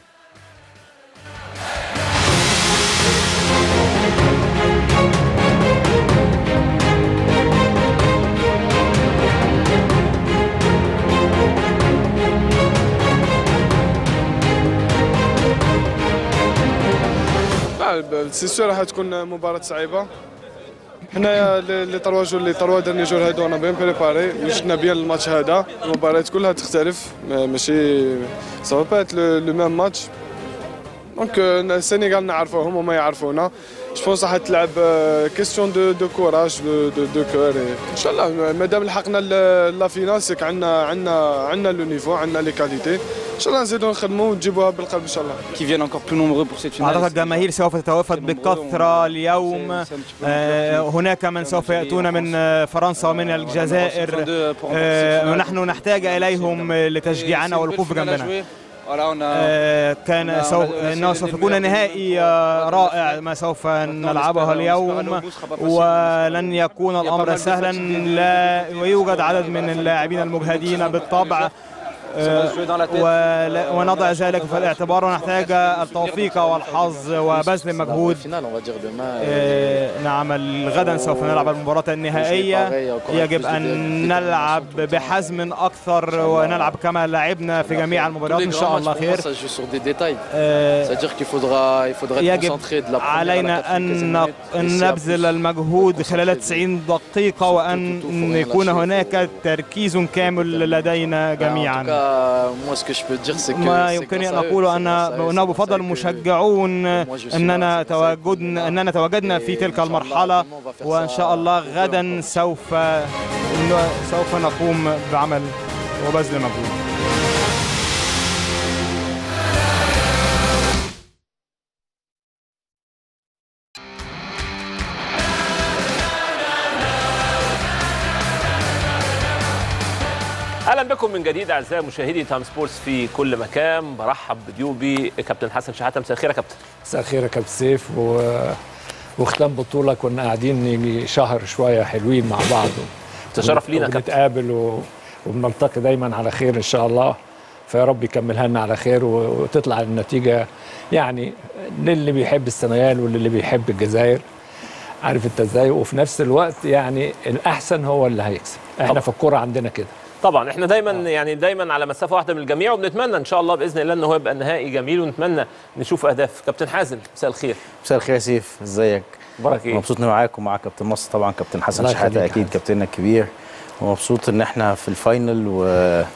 سي سور راح تكون مباراة صعيبة حنايا لي تروا جور لي تروا ديرني جور هادو انا بيان بريباري شفنا بيان الماتش هذا المباريات كلها تختلف ماشي سافا با ات لو ميم ماتش دونك السنغال نعرفوهم وما يعرفونا جو بونس راح تلعب كيستيون دو دو كوراج دو دو, دو كور ان شاء الله مادام لحقنا لا فينال سيك عندنا عندنا عندنا لو نيفو عندنا لي كاليتي ان شاء الله نزيدوا نخدموا ونجيبوها بالقلب ان شاء الله qui viennent encore plus nombreux pour cette finale. أعتقد الجماهير سوف تتوافد بكثرة اليوم آه، هناك من سوف يأتون من آه، فرنسا ومن الجزائر آه، ونحن نحتاج إليهم لتشجيعنا والوقوف جنبنا آه، كان سوف انه سوف يكون نهائي آه، رائع ما سوف نلعبه اليوم ولن يكون الامر سهلا لا ويوجد عدد من اللاعبين المجهدين بالطبع آه، ولا- ونضع ذلك في الاعتبار ونحتاج التوفيق والحظ وبذل المجهود آه، نعم غدا سوف نلعب المباراة النهائية يجب أن نلعب بحزم أكثر ونلعب كما لعبنا في جميع المباريات إن شاء الله خير Ça joue sur des détails. آه، C'est-à-dire qu'il faudra, il faudra être يجب concentré de la première à la علينا quatrième أن minute. أن Et c'est نبذل المجهود خلال 90 دقيقة وأن يكون هناك تركيز كامل لدينا En tout جميعا cas, moi ce que je peux dire c'est que ما c'est يمكنني grâce ان à eux, اقول c'est ان grâce à eux, انه c'est بفضل grâce à eux que- المشجعون suis اننا là, c'est grâce à eux تواجدنا اننا تواجدنا في تلك المرحله وان شاء الله غدا سوف سوف نقوم بعمل وبذل مجهود اهلا بكم من جديد اعزائي مشاهدي تايم سبورتس في كل مكان برحب بضيوفي كابتن حسن شحاته مساء الخير يا كابتن مساء الخير يا كابتن سيف و... وختام بطولة كنا قاعدين يجي شهر شوية حلوين مع بعض تشرف لينا يا كابتن. بنتقابل و... وبنلتقي دايما على خير إن شاء الله فيا رب يكملها لنا على خير و... وتطلع النتيجة يعني للي بيحب السنغال واللي بيحب الجزائر عارف انت ازاي وفي نفس الوقت يعني الأحسن هو اللي هيكسب احنا طبعا. في الكورة عندنا كده طبعا احنا دايما يعني دايما على مسافه واحده من الجميع وبنتمنى ان شاء الله باذن الله ان هو يبقى النهائي جميل ونتمنى نشوف اهداف كابتن حازم مساء الخير مساء الخير يا سيف ازيك اخبارك ايه مبسوط اني معاك ومع كابتن مصر طبعا كابتن حسن الله شحاته يخليك اكيد كابتننا الكبير ومبسوط ان احنا في الفاينل و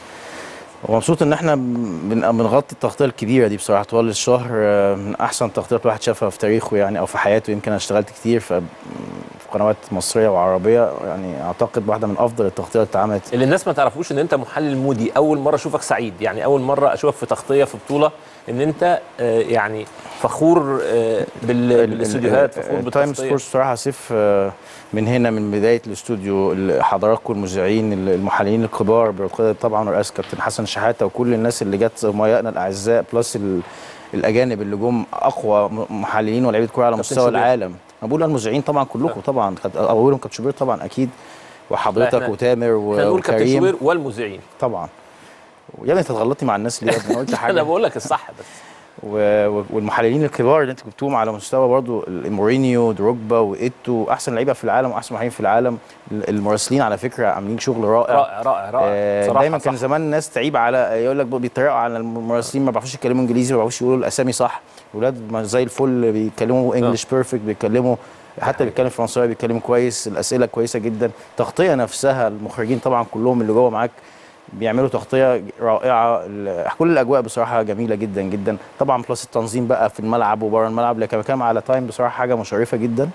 ومبسوط ان احنا بن- بنغطي التغطيه الكبيره دي بصراحه طوال الشهر آه، من احسن التغطيات الواحد شافها في تاريخه يعني او في حياته يمكن انا اشتغلت كتير ف- في قنوات مصريه وعربيه يعني اعتقد واحده من افضل التغطيات اللي اتعملت اللي الناس ما تعرفوش ان انت محلل مودي اول مره اشوفك سعيد يعني اول مره اشوفك في تغطيه في بطوله ان انت آه، يعني فخور آه، بال- بالاستوديوهات فخور تايم بالتغطيه سبورتس بصراحه سيف آه، من هنا من بدايه الاستوديو ال- حضراتكم المذيعين ال- المحللين الكبار بقياده طبعا رئاسه كابتن حسن شحاته وكل الناس اللي جت زملائنا الاعزاء بلس ال- الاجانب اللي جم اقوى م- محللين ولاعيبه كوره على كابتن مستوى شوبير. العالم انا بقول المذيعين طبعا كلكم طبعا كانت- اولهم كابتن شوبير طبعا اكيد وحضرتك إحنا- وتامر و- احنا نقول كابتن وكريم شوبير والمذيعين طبعا يا ابني انت تغلطني مع الناس ليه يا ابني انا قلت حاجه انا بقول لك الصح بس و- و- والمحللين الكبار اللي انت جبتوهم على مستوى برضو ال- مورينيو دروجبا وايتو احسن لعيبه في العالم واحسن محللين في العالم ال- المراسلين على فكره عاملين شغل رائع رائع رائع رائع آه، صراحة دايما صح. كان زمان الناس تعيب على يقول لك بيتريقوا على المراسلين ما بيعرفوش يتكلموا انجليزي ما بيعرفوش يقولوا الاسامي صح ولاد ما زي الفل بيتكلموا انجلش بيرفكت بيتكلموا حتى بيتكلم فرنساوي بيتكلم كويس الاسئله كويسه جدا التغطيه نفسها المخرجين طبعا كلهم اللي جوه معاك بيعملوا تغطيه رائعه ال- كل الاجواء بصراحه جميله جدا جدا طبعا بلس التنظيم بقى في الملعب وبره الملعب لكن كان على تايم بصراحه حاجه مشرفه جدا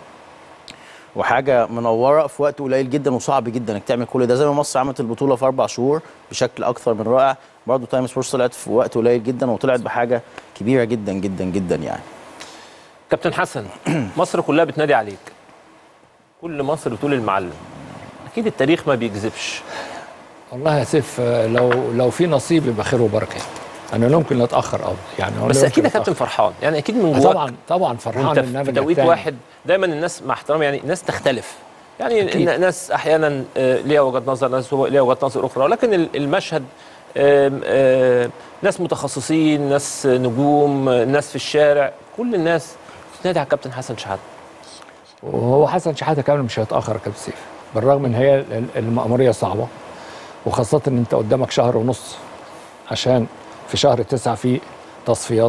وحاجه منوره في وقت قليل جدا وصعب جدا انك تعمل كل ده زي ما مصر عملت البطوله في اربع شهور بشكل اكثر من رائع برضه تايم سبورتس طلعت في وقت قليل جدا وطلعت بحاجه كبيره جدا جدا جدا يعني كابتن حسن مصر كلها بتنادي عليك كل مصر بتقول المعلم اكيد التاريخ ما بيكذبش والله يا سيف آه، لو لو في نصيب يبقى خير وبركة انا ممكن اتاخر اه يعني هو بس ممكن اكيد يا أتأخر. كابتن فرحان يعني اكيد من آه، جواك طبعا طبعا فرحان وانت ان انا في رجعت توقيت تاني. واحد دايما الناس مع احترامي يعني ناس تختلف يعني أكيد. ن- ناس احيانا آه، ليها وجهه نظر ناس هو- ليها وجهه نظر اخرى ولكن ال- المشهد آم، آه، ناس متخصصين ناس نجوم آه، ناس في الشارع كل الناس بتنادي على الكابتن حسن شحاته وهو حسن شحاته كمان مش هيتاخر يا كابتن سيف بالرغم ان هي ال- المأمورية صعبة وخاصة ان انت قدامك شهر ونص عشان في شهر تسعة في تصفيات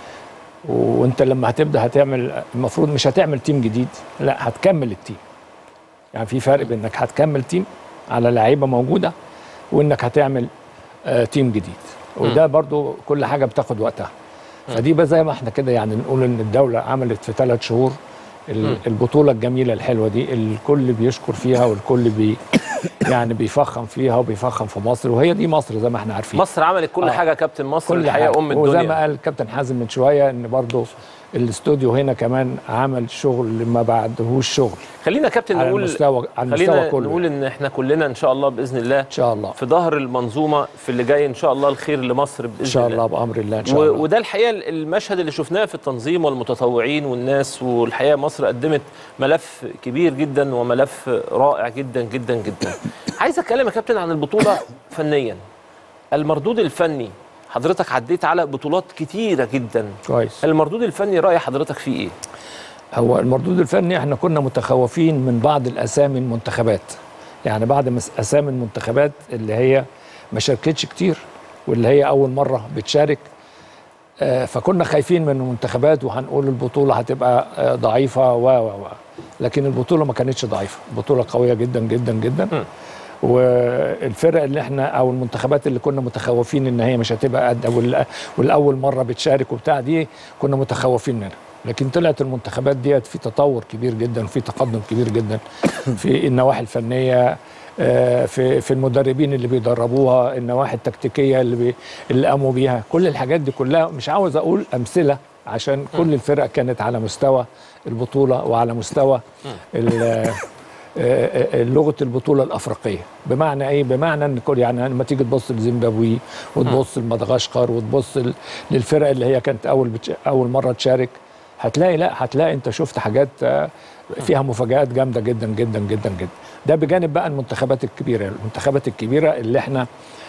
وانت لما هتبدا هتعمل المفروض مش هتعمل تيم جديد لا هتكمل التيم يعني في فرق بين انك هتكمل تيم على لعيبه موجوده وانك هتعمل آه تيم جديد وده برضو كل حاجه بتاخد وقتها فدي بقى زي ما احنا كده يعني نقول ان الدوله عملت في ثلاث شهور ال- مم. البطوله الجميله الحلوه دي الكل بيشكر فيها والكل بي يعني بيفخم فيها وبيفخم في مصر وهي دي مصر زي ما احنا عارفين مصر عملت كل آه. حاجه يا كابتن مصر كل الحقيقه حاجة. ام وزي الدنيا ما قال الكابتن حازم من شويه ان برضو الاستوديو هنا كمان عمل شغل ما بعدهوش شغل خلينا يا كابتن على نقول المستوى على خلينا المستوى كله نقول ان احنا كلنا ان شاء الله باذن الله ان شاء الله في ظهر المنظومه في اللي جاي ان شاء الله الخير لمصر باذن ان شاء الله الله بامر الله ان شاء و- الله وده الحقيقه المشهد اللي شفناه في التنظيم والمتطوعين والناس والحقيقه مصر قدمت ملف كبير جدا وملف رائع جدا جدا جدا عايز اتكلم يا كابتن عن البطوله فنيا المردود الفني حضرتك عديت على بطولات كتيره جدا كويس المردود الفني راي حضرتك فيه ايه هو المردود الفني احنا كنا متخوفين من بعض الاسامي المنتخبات يعني بعض مس- اسامي المنتخبات اللي هي ما شاركتش كتير واللي هي اول مره بتشارك آه، فكنا خايفين من المنتخبات وهنقول البطوله هتبقى آه، ضعيفه و و و لكن البطوله ما كانتش ضعيفه البطوله قويه جدا جدا جدا والفرق اللي احنا او المنتخبات اللي كنا متخوفين ان هي مش هتبقى قد وال- والاول مره بتشارك وبتاع دي كنا متخوفين منها لكن طلعت المنتخبات ديت في تطور كبير جدا وفي تقدم كبير جدا في النواحي الفنيه آه، في في المدربين اللي بيدربوها النواحي التكتيكيه اللي بي اللي قاموا بيها كل الحاجات دي كلها مش عاوز اقول امثله عشان كل الفرق كانت على مستوى البطوله وعلى مستوى ال- آه، آه، لغه البطوله الافريقيه بمعنى ايه بمعنى ان كل يعني لما تيجي تبص لزيمبابوي وتبص لمدغشقر وتبص ل- للفرق اللي هي كانت اول بتش... اول مره تشارك هتلاقي لا هتلاقي انت شفت حاجات آه، فيها مفاجآت جامده جدا جدا جدا جدا ده بجانب بقى المنتخبات الكبيره المنتخبات الكبيره اللي احنا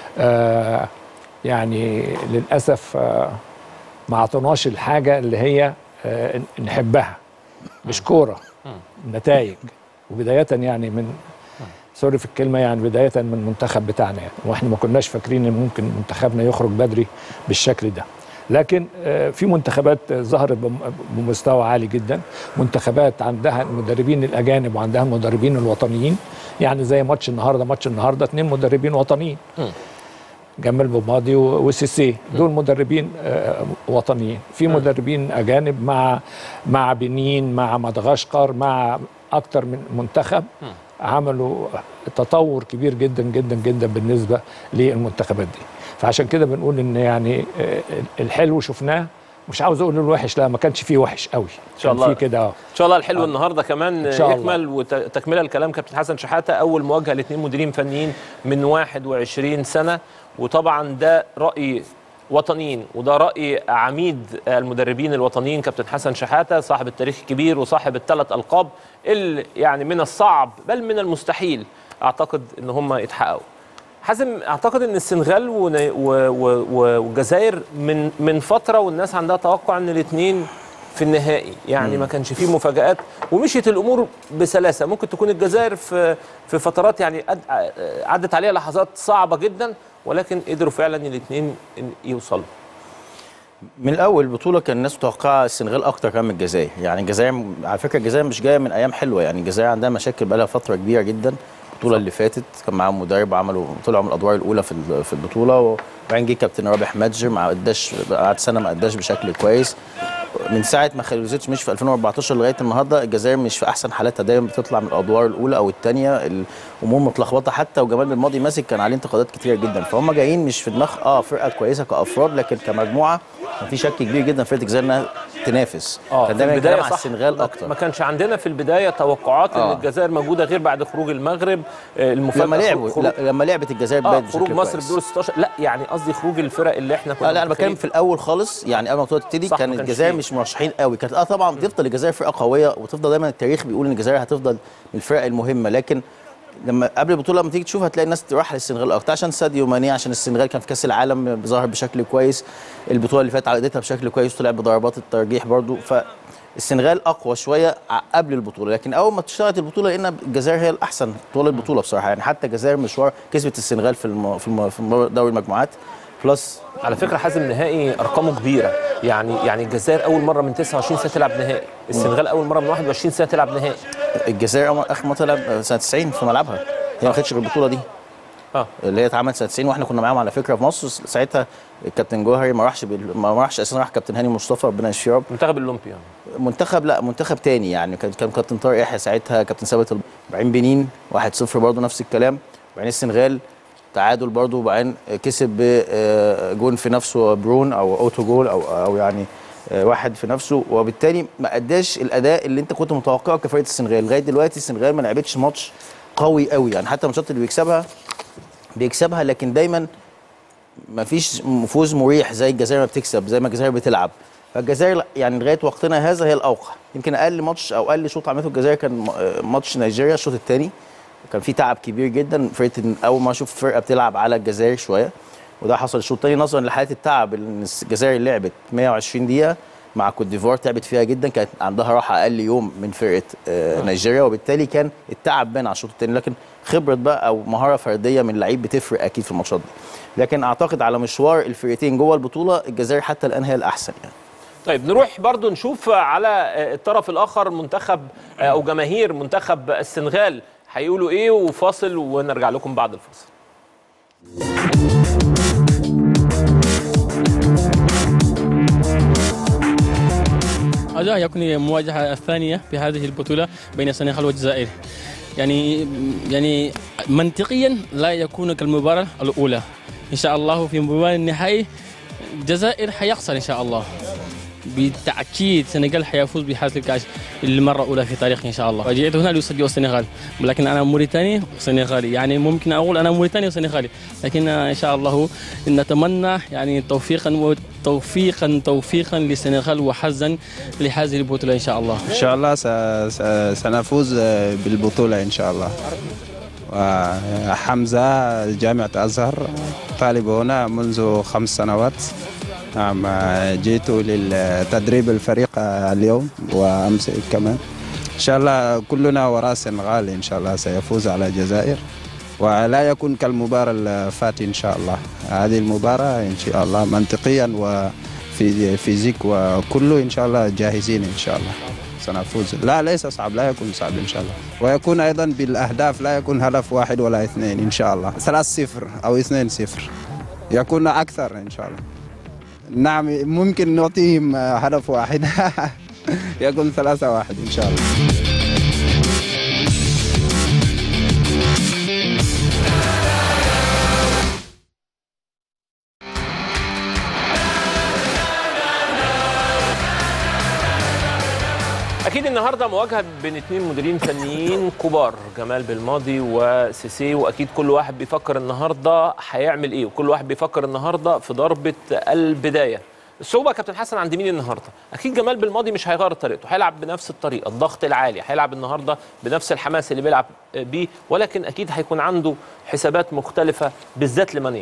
آه يعني للاسف آه ما عطوناش الحاجه اللي هي آه نحبها مش كوره نتائج وبدايه يعني من سوري في الكلمه يعني بدايه من المنتخب بتاعنا يعني واحنا ما كناش فاكرين ان ممكن منتخبنا يخرج بدري بالشكل ده لكن آه، في منتخبات آه، ظهرت بم- بمستوى عالي جدا منتخبات عندها المدربين الاجانب وعندها المدربين الوطنيين يعني زي ماتش النهارده ماتش النهارده اثنين مدربين وطنيين جمال بوماضي و- وسيسي دول مدربين آه، وطنيين في مدربين اجانب مع مع بنين مع مدغشقر مع اكتر من منتخب عملوا تطور كبير جدا جدا جدا بالنسبه للمنتخبات دي فعشان كده بنقول ان يعني آه، الحلو شفناه مش عاوز اقول الوحش لا ما كانش فيه وحش قوي ان شاء الله في كده اه ان شاء الله الحلو النهارده كمان إن شاء الله. يكمل وتكمله الكلام كابتن حسن شحاته اول مواجهه لاثنين مديرين فنيين من 21 سنه وطبعا ده راي وطنيين وده راي عميد المدربين الوطنيين كابتن حسن شحاته صاحب التاريخ الكبير وصاحب الثلاث القاب اللي يعني من الصعب بل من المستحيل اعتقد ان هم يتحققوا حازم اعتقد ان السنغال ون- و- و- و- والجزائر من من فتره والناس عندها توقع ان الاثنين في النهائي يعني ما كانش فيه مفاجآت ومشيت الامور بسلاسه ممكن تكون الجزائر في في فترات يعني أد- عدت عليها لحظات صعبه جدا ولكن قدروا فعلا الاثنين يوصلوا من الاول البطوله كان الناس متوقعه السنغال اكتر كمان من الجزائر يعني الجزائر على فكره الجزائر مش جايه من ايام حلوه يعني الجزائر عندها مشاكل بقى لها فتره كبيره جدا البطوله اللي فاتت كان معاهم مدرب عملوا طلعوا من الادوار الاولى في ال- في البطوله وبعدين جه كابتن رابح متجر ما اداش قعد سنه ما اداش بشكل كويس من ساعه ما خليلوزيتش مش في 2014 لغايه النهارده الجزائر مش في احسن حالاتها دايما بتطلع من الادوار الاولى او الثانيه الامور متلخبطه حتى وجمال بن ماضي ماسك كان عليه انتقادات كتيره جدا فهم جايين مش في دماغ اه فرقه كويسه كافراد لكن كمجموعه كان في شك كبير جدا في فرقه الجزائر انها تنافس اه كان في دايما البدايه الكلام على صح السنغال اكتر ما كانش عندنا في البدايه توقعات ان آه. الجزائر موجوده غير بعد خروج المغرب آه، المفاجاه لما لعبوا خروج- لا لما لعبت الجزائر اه بقت خروج بشكل مصر كويس. بدور 16 لا يعني قصدي خروج الفرق اللي احنا كنا لا لا انا بتكلم متخيلين. في الاول خالص يعني قبل ما البطوله تبتدي صح، كان ما كانش الجزائر فيه. مش مرشحين قوي كانت اه طبعا تفضل الجزائر فرقه قويه وتفضل دايما التاريخ بيقول ان الجزائر هتفضل من الفرق المهمه لكن لما قبل البطوله لما تيجي تشوف هتلاقي الناس تروح للسنغال اكتر عشان ساديو ماني عشان السنغال كان في كاس العالم ظهر بشكل كويس البطوله اللي فاتت عقدتها بشكل كويس وطلع بضربات الترجيح برضو فالسنغال اقوى شويه ع- قبل البطوله لكن اول ما اشتغلت البطوله لقينا الجزائر هي الاحسن طول البطوله بصراحه يعني حتى الجزائر مشوار كسبت السنغال في الم... في, الم... في دوري المجموعات بلس على فكره حازم نهائي ارقامه كبيره يعني يعني الجزائر اول مره من 29 سنه تلعب نهائي السنغال اول مره من 21 سنه تلعب نهائي الجزائر اخر مره تلعب سنه 90 في ملعبها هي ما خدتش غير البطوله دي اه اللي هي اتعملت سنه 90 واحنا كنا معاهم على فكره في مصر ساعتها الكابتن جوهري ما راحش بال... ما راحش اساسا راح كابتن هاني مصطفى ربنا يشفيه يا رب منتخب الاولمبي يعني. منتخب لا منتخب تاني يعني كان كان كابتن طارق يحيى ساعتها كابتن ثابت الب- بعدين بنين 1-0 برضه نفس الكلام بعدين السنغال تعادل برضه وبعدين كسب بجون في نفسه برون او اوتو جول او او يعني آه، واحد في نفسه وبالتالي ما اداش الاداء اللي انت كنت متوقعه كفرقه السنغال لغايه دلوقتي السنغال ما لعبتش ماتش قوي قوي يعني حتى الماتشات اللي بيكسبها بيكسبها لكن دايما ما فيش فوز مريح زي الجزائر ما بتكسب زي ما الجزائر بتلعب فالجزائر لا- يعني لغايه وقتنا هذا هي الاوقع يمكن اقل ماتش او اقل شوط عملته الجزائر كان م- آه، ماتش نيجيريا الشوط الثاني كان في تعب كبير جدا فرقه إن اول ما اشوف فرقه بتلعب على الجزائر شويه وده حصل الشوط الثاني نظرا لحاله التعب ان الجزائر لعبت 120 دقيقه مع كوت ديفوار تعبت فيها جدا كانت عندها راحه اقل يوم من فرقه آه، نيجيريا وبالتالي كان التعب بان على الشوط الثاني لكن خبره بقى او مهاره فرديه من لعيب بتفرق اكيد في الماتشات دي لكن اعتقد على مشوار الفرقتين جوه البطوله الجزائر حتى الان هي الاحسن يعني طيب نروح برضو نشوف على الطرف الاخر منتخب او جماهير منتخب السنغال هيقولوا ايه وفاصل ونرجع لكم بعد الفاصل هذا يكون المواجهة الثانية في هذه البطولة بين السنغال والجزائر يعني يعني منطقيا لا يكون كالمباراة الأولى إن شاء الله في مباراة النهائي الجزائر حيخسر إن شاء الله بالتأكيد السنغال حيفوز بهذا الكأس للمرة الأولى في تاريخه إن شاء الله جئت هنا لأشجع السنغال ولكن أنا موريتاني وسنغالي يعني ممكن أقول أنا موريتاني وسنغالي لكن إن شاء الله نتمنى يعني توفيقا وتوفيقا توفيقا للسنغال وحظا لهذه البطولة إن شاء الله إن شاء الله س- س- سنفوز بالبطولة إن شاء الله وحمزة جامعة أزهر طالب هنا منذ خمس سنوات نعم جئت للتدريب الفريق اليوم وأمس كمان إن شاء الله كلنا وراء السنغال إن شاء الله سيفوز على الجزائر ولا يكون كالمباراة الفاتي إن شاء الله هذه المباراة إن شاء الله منطقيا وفي فيزيك وكله إن شاء الله جاهزين إن شاء الله سنفوز لا ليس صعب لا يكون صعب إن شاء الله ويكون أيضا بالأهداف لا يكون هدف واحد ولا اثنين إن شاء الله ثلاث صفر أو اثنين صفر يكون أكثر إن شاء الله نعم ممكن نعطيهم هدف واحد يكون ثلاثة واحد إن شاء الله اكيد النهارده مواجهه بين اثنين مديرين فنيين كبار جمال بالماضي وسيسي واكيد كل واحد بيفكر النهارده هيعمل ايه وكل واحد بيفكر النهارده في ضربه البدايه الصعوبه يا كابتن حسن عند مين النهارده اكيد جمال بالماضي مش هيغير طريقته هيلعب بنفس الطريقه الضغط العالي هيلعب النهارده بنفس الحماس اللي بيلعب بيه ولكن اكيد هيكون عنده حسابات مختلفه بالذات لمانيه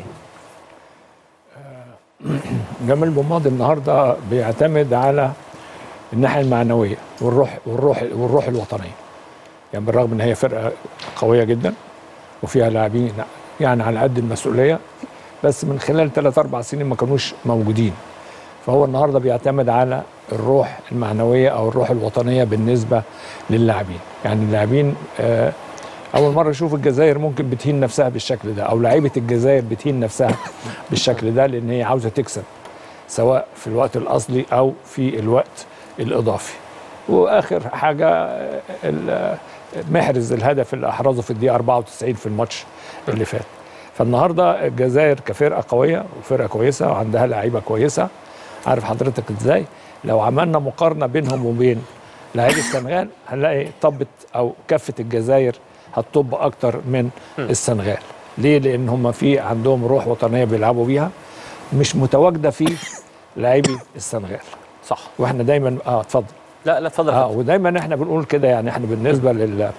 جمال بوماضي النهارده بيعتمد على الناحيه المعنويه والروح والروح والروح الوطنيه يعني بالرغم ان هي فرقه قويه جدا وفيها لاعبين يعني على قد المسؤوليه بس من خلال ثلاث اربع سنين ما كانوش موجودين فهو النهارده بيعتمد على الروح المعنويه او الروح الوطنيه بالنسبه للاعبين يعني اللاعبين آه اول مره اشوف الجزائر ممكن بتهين نفسها بالشكل ده او لعيبه الجزائر بتهين نفسها بالشكل ده لان هي عاوزه تكسب سواء في الوقت الاصلي او في الوقت الاضافي واخر حاجه آه، ال- محرز الهدف اللي احرزه في الدقيقه 94 في الماتش اللي فات فالنهارده الجزائر كفرقه قويه وفرقه كويسه وعندها لعيبه كويسه عارف حضرتك ازاي لو عملنا مقارنه بينهم وبين لعيبه السنغال هنلاقي طبت او كفه الجزائر هتطب اكتر من السنغال ليه لان هم في عندهم روح وطنيه بيلعبوا بيها مش متواجده في لاعبي السنغال صح واحنا دايما اه اتفضل لا لا اتفضل اه ودايما احنا بنقول كده يعني احنا بالنسبه لل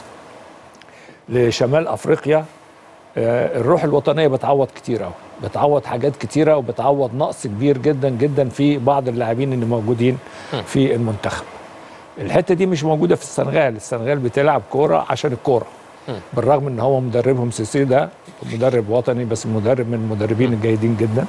لشمال افريقيا آه، الروح الوطنيه بتعوض كتير قوي بتعوض حاجات كتيره وبتعوض نقص كبير جدا جدا في بعض اللاعبين اللي موجودين في المنتخب الحته دي مش موجوده في السنغال السنغال بتلعب كوره عشان الكوره بالرغم ان هو مدربهم سيسي ده مدرب وطني بس مدرب من المدربين الجيدين جدا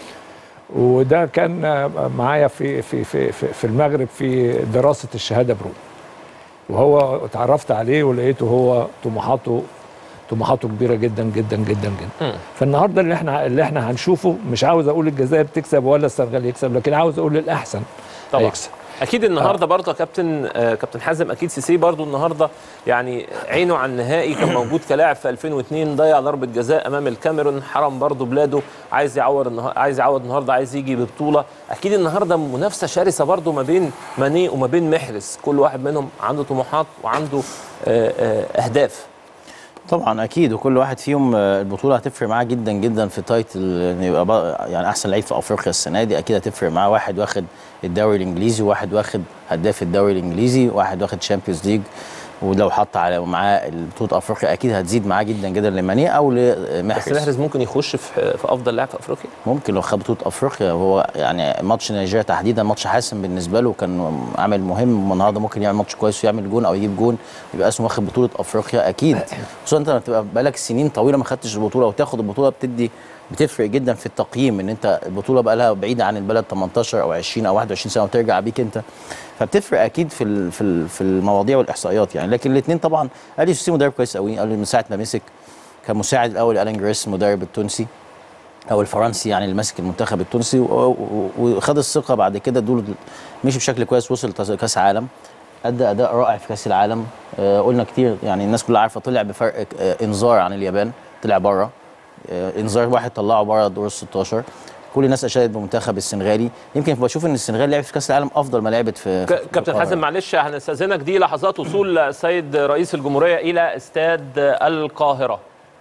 وده كان آه، معايا في في في في في المغرب في دراسه الشهاده برو وهو اتعرفت عليه ولقيته هو طموحاته طموحاته كبيره جدا جدا جدا جدا فالنهارده اللي احنا اللي احنا هنشوفه مش عاوز اقول الجزائر تكسب ولا السنغال يكسب لكن عاوز اقول الاحسن طبعا هيكسب اكيد النهارده برضه يا كابتن آه كابتن حازم اكيد سيسي برضه النهارده يعني عينه على النهائي كان موجود كلاعب في 2002 ضيع ضربه جزاء امام الكاميرون حرم برضه بلاده عايز يعور النهارده عايز يعوض النهارده عايز يجي ببطوله اكيد النهارده منافسه شرسه برضه ما بين ماني وما بين محرز كل واحد منهم عنده طموحات وعنده آه آه اهداف طبعا اكيد وكل واحد فيهم آه، البطوله هتفرق معاه جدا جدا في تايتل ان يبقى بقى- يعني احسن لعيب في افريقيا السنه دي اكيد هتفرق معاه واحد واخد الدوري الانجليزي وواحد واخد هداف الدوري الانجليزي واحد واخد شامبيونز ليج ولو حط على معاه بطوله افريقيا اكيد هتزيد معاه جدا جدا لماني او بس لمحرز محرز ممكن يخش في في افضل لاعب في افريقيا ممكن لو خد بطوله افريقيا وهو يعني ماتش نيجيريا تحديدا ماتش حاسم بالنسبه له كان عامل مهم النهارده ممكن يعمل ماتش كويس ويعمل جون او يجيب جون يبقى اسمه واخد بطوله افريقيا اكيد خصوصا انت لما تبقى بقالك سنين طويله ما خدتش البطوله وتاخد البطوله بتدي بتفرق جدا في التقييم ان انت البطوله بقى لها بعيده عن البلد 18 او 20 او 21 سنه وترجع بيك انت فبتفرق اكيد في ال- في ال- في المواضيع والاحصائيات يعني لكن الاثنين طبعا اليو سي مدرب كويس قوي قال من ساعه ما مسك كان مساعد الاول الان جريس المدرب التونسي او الفرنسي يعني اللي ماسك المنتخب التونسي و- و- وخد الثقه بعد كده دول مشي بشكل كويس وصل تز- كاس عالم ادى اداء رائع في كاس العالم آه قلنا كتير يعني الناس كلها عارفه طلع بفرق آه انذار عن اليابان طلع بره آه انذار واحد طلعه بره دور ال 16 كل الناس اشادت بمنتخب السنغالي يمكن بشوف ان السنغال لعبت في كاس العالم افضل ما لعبت في ك- كابتن حازم معلش هنستاذنك دي لحظات وصول السيد رئيس الجمهوريه الى استاد القاهره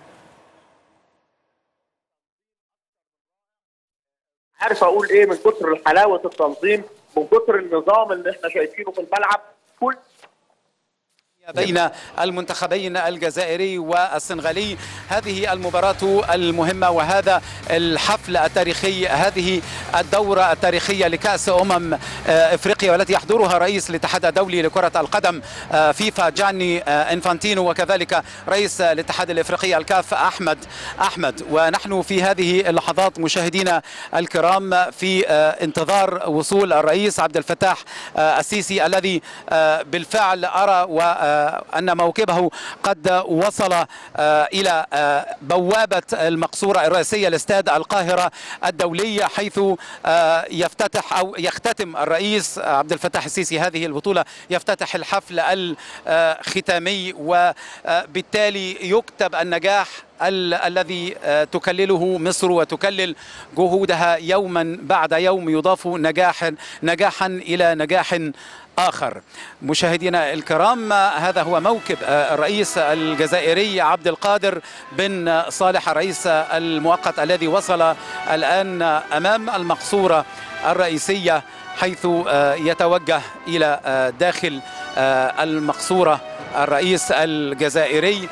عارف اقول ايه من كتر حلاوه التنظيم من كتر النظام اللي احنا شايفينه في الملعب كل بين المنتخبين الجزائري والسنغالي هذه المباراة المهمة وهذا الحفل التاريخي هذه الدورة التاريخية لكأس أمم آه، إفريقيا والتي يحضرها رئيس الاتحاد الدولي لكرة القدم آه، فيفا جاني آه، إنفانتينو وكذلك رئيس الاتحاد الإفريقي الكاف أحمد أحمد ونحن في هذه اللحظات مشاهدينا الكرام في آه، انتظار وصول الرئيس عبد الفتاح آه، السيسي الذي آه، بالفعل أرى وأن موكبه قد وصل آه، إلى آه، بوابة المقصورة الرئيسية لاستاد القاهرة الدولي حيث آه، يفتتح أو يختتم الرئيس عبد الفتاح السيسي هذه البطولة يفتتح الحفل الختامي وبالتالي يكتب النجاح ال- الذي آه، تكلله مصر وتكلل جهودها يوما بعد يوم يضاف نجاح نجاحا الى نجاح آخر مشاهدينا الكرام هذا هو موكب آه، الرئيس الجزائري عبد القادر بن صالح الرئيس المؤقت الذي وصل الآن أمام المقصورة الرئيسية حيث آه، يتوجه إلى آه، داخل آه، المقصورة الرئيس الجزائري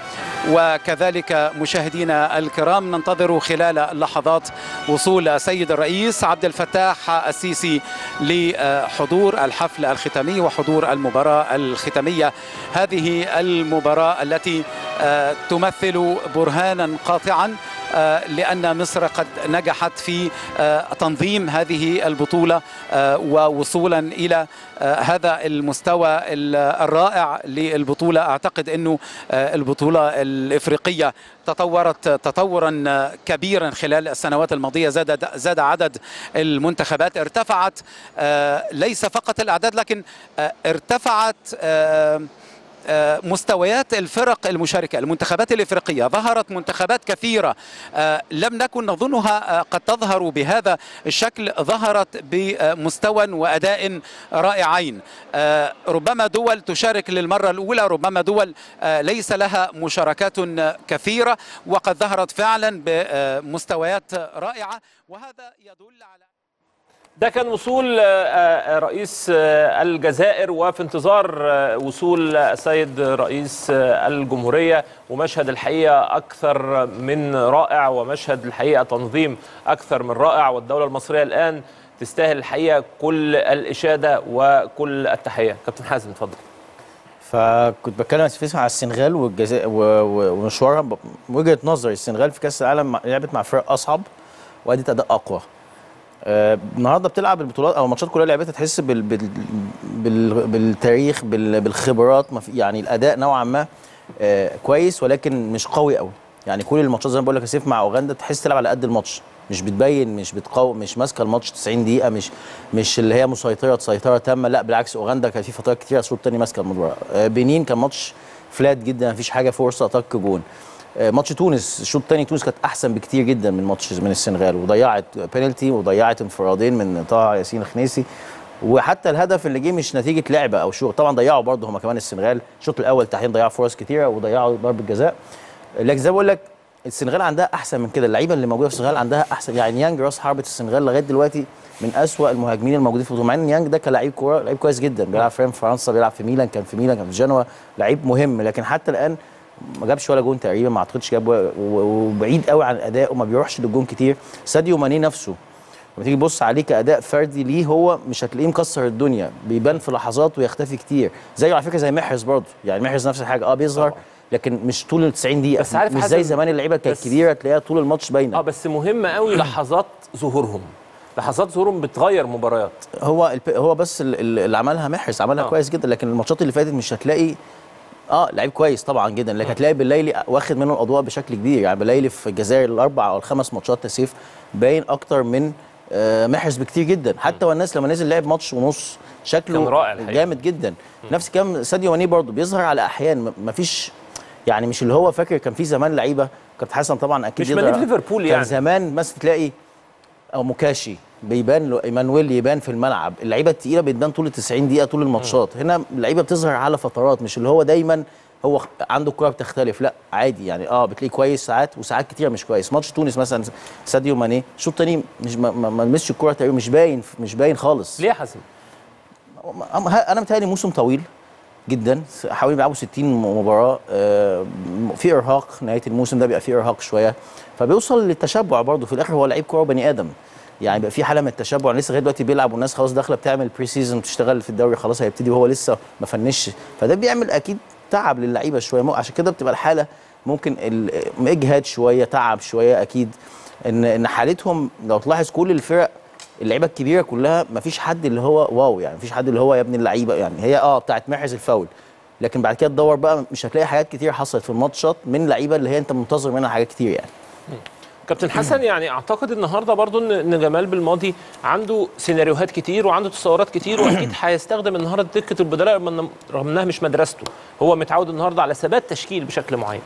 وكذلك مشاهدينا الكرام ننتظر خلال لحظات وصول السيد الرئيس عبد الفتاح السيسي لحضور الحفل الختامي وحضور المباراة الختامية هذه المباراة التي آه، تمثل برهانا قاطعا آه، لأن مصر قد نجحت في آه، تنظيم هذه البطولة آه، ووصولا إلى آه، هذا المستوى ال- الرائع للبطولة أعتقد أنه آه، البطولة الإفريقية تطورت تطورا آه، كبيرا خلال السنوات الماضية زاد زاد عدد المنتخبات ارتفعت آه، ليس فقط الأعداد لكن آه، ارتفعت آه، آه، مستويات الفرق المشاركة المنتخبات الإفريقية ظهرت منتخبات كثيرة آه، لم نكن نظنها آه، قد تظهر بهذا الشكل ظهرت بمستوى وأداء رائعين آه، ربما دول تشارك للمرة الأولى ربما دول آه، ليس لها مشاركات كثيرة وقد ظهرت فعلا بمستويات رائعة وهذا يدل على ده كان وصول آه، آه، رئيس آه، الجزائر وفي انتظار آه، وصول السيد رئيس آه، الجمهورية ومشهد الحقيقة أكثر من رائع ومشهد الحقيقة تنظيم أكثر من رائع والدولة المصرية الآن تستاهل الحقيقة كل الإشادة وكل التحية كابتن حازم اتفضل فكنت بتكلم في على السنغال والجزائر و- و- ومشوارها ب- وجهه نظري السنغال في كاس العالم مع- لعبت مع فرق اصعب وادت اداء اقوى آه، النهارده بتلعب البطولات او الماتشات كلها لعبتها تحس بال بال بال بالتاريخ بال بالخبرات ما في- يعني الاداء نوعا ما آه، كويس ولكن مش قوي قوي يعني كل الماتشات زي ما بقول لك يا سيف مع اوغندا تحس تلعب على قد الماتش مش بتبين مش بتقوي مش ماسكه الماتش 90 دقيقه مش مش اللي هي مسيطره سيطره تامه لا بالعكس اوغندا كان في فترات كتير اسلوب تاني ماسكه المباراه آه، بنين كان ماتش فلات جدا مفيش حاجه فرصه طق جون آه، ماتش تونس الشوط الثاني تونس كانت احسن بكتير جدا من ماتش من السنغال وضيعت بينالتي وضيعت انفرادين من طه ياسين الخنيسي وحتى الهدف اللي جه مش نتيجه لعبه او شو طبعا ضيعوا برضه هم كمان السنغال الشوط الاول تحديدا ضيعوا فرص كتيره وضيعوا ضربه جزاء لكن زي ما بقول لك السنغال عندها احسن من كده اللعيبه اللي موجوده في السنغال عندها احسن يعني يانج راس حربه السنغال لغايه دلوقتي من أسوأ المهاجمين الموجودين في البطوله مع ان يانج ده كان لعيب كوره لعيب كويس جدا بيلعب في فرنسا بيلعب في ميلان كان في ميلان كان في جنوا لعيب مهم لكن حتى الان ما جابش ولا جون تقريبا ما اعتقدش جاب و- و- وبعيد قوي عن الاداء وما بيروحش للجون كتير ساديو ماني نفسه لما تيجي تبص عليه كاداء فردي ليه هو مش هتلاقيه مكسر الدنيا بيبان في لحظات ويختفي كتير زيه على فكره زي محرز برضه يعني محرز نفس الحاجه اه بيظهر لكن مش طول ال 90 دقيقه بس عارف مش حسن- زي زمان اللعيبه كانت بس- كبيره تلاقيها طول الماتش باينه اه بس مهم قوي لحظات ظهورهم لحظات ظهورهم بتغير مباريات هو الب... هو بس ال- ال- اللي عملها محرز عملها آه. آه. كويس جدا لكن الماتشات اللي فاتت مش هتلاقي اه لعيب كويس طبعا جدا لكن هتلاقي بالليلي واخد منه الاضواء بشكل كبير يعني بالليلي في الجزائر الاربع او الخمس ماتشات تسيف باين اكتر من آه محرز بكتير جدا حتى والناس لما نزل لعب ماتش ونص شكله كان رائع الحقيقة. جامد جدا نفس الكلام ساديو ماني برضه بيظهر على احيان م- مفيش يعني مش اللي هو فاكر كان في زمان لعيبه كابتن حسن طبعا اكيد مش يقدر- ماني في ليفربول كان يعني. زمان مثلا تلاقي او موكاشي بيبان له ايمانويل يبان في الملعب اللعيبه التقيله بتبان طول ال 90 دقيقه طول الماتشات هنا اللعيبه بتظهر على فترات مش اللي هو دايما هو عنده الكوره بتختلف لا عادي يعني اه بتلاقيه كويس ساعات وساعات كتير مش كويس ماتش تونس مثلا ساديو ماني الشوط الثاني مش ما, ما ما لمسش الكوره تقريبا مش باين مش باين خالص ليه يا حسن انا متهيألي موسم طويل جدا حوالي بيلعبوا 60 مباراه آه، في ارهاق نهايه الموسم ده بيبقى في ارهاق شويه فبيوصل للتشبع برضه في الاخر هو لعيب كوره بني ادم يعني بيبقى في حاله من التشبع لسه لغايه دلوقتي بيلعب والناس خلاص داخله بتعمل بري سيزون تشتغل في الدوري خلاص هيبتدي وهو لسه ما فنش فده بيعمل اكيد تعب للعيبه شويه مو- عشان كده بتبقى الحاله ممكن ال- اجهاد شويه تعب شويه اكيد ان ان حالتهم لو تلاحظ كل الفرق اللعيبه الكبيره كلها ما فيش حد اللي هو واو يعني ما فيش حد اللي هو يا ابن اللعيبه يعني هي اه بتاعت محرز الفاول لكن بعد كده تدور بقى مش هتلاقي حاجات كتير حصلت في الماتشات من لعيبه اللي هي انت منتظر منها حاجات كتير يعني كابتن حسن يعني اعتقد النهارده برضو ان إن جمال بالماضي عنده سيناريوهات كتير وعنده تصورات كتير واكيد هيستخدم النهارده دكه البدلاء رغم إن- رغم انها مش مدرسته هو متعود النهارده على ثبات تشكيل بشكل معين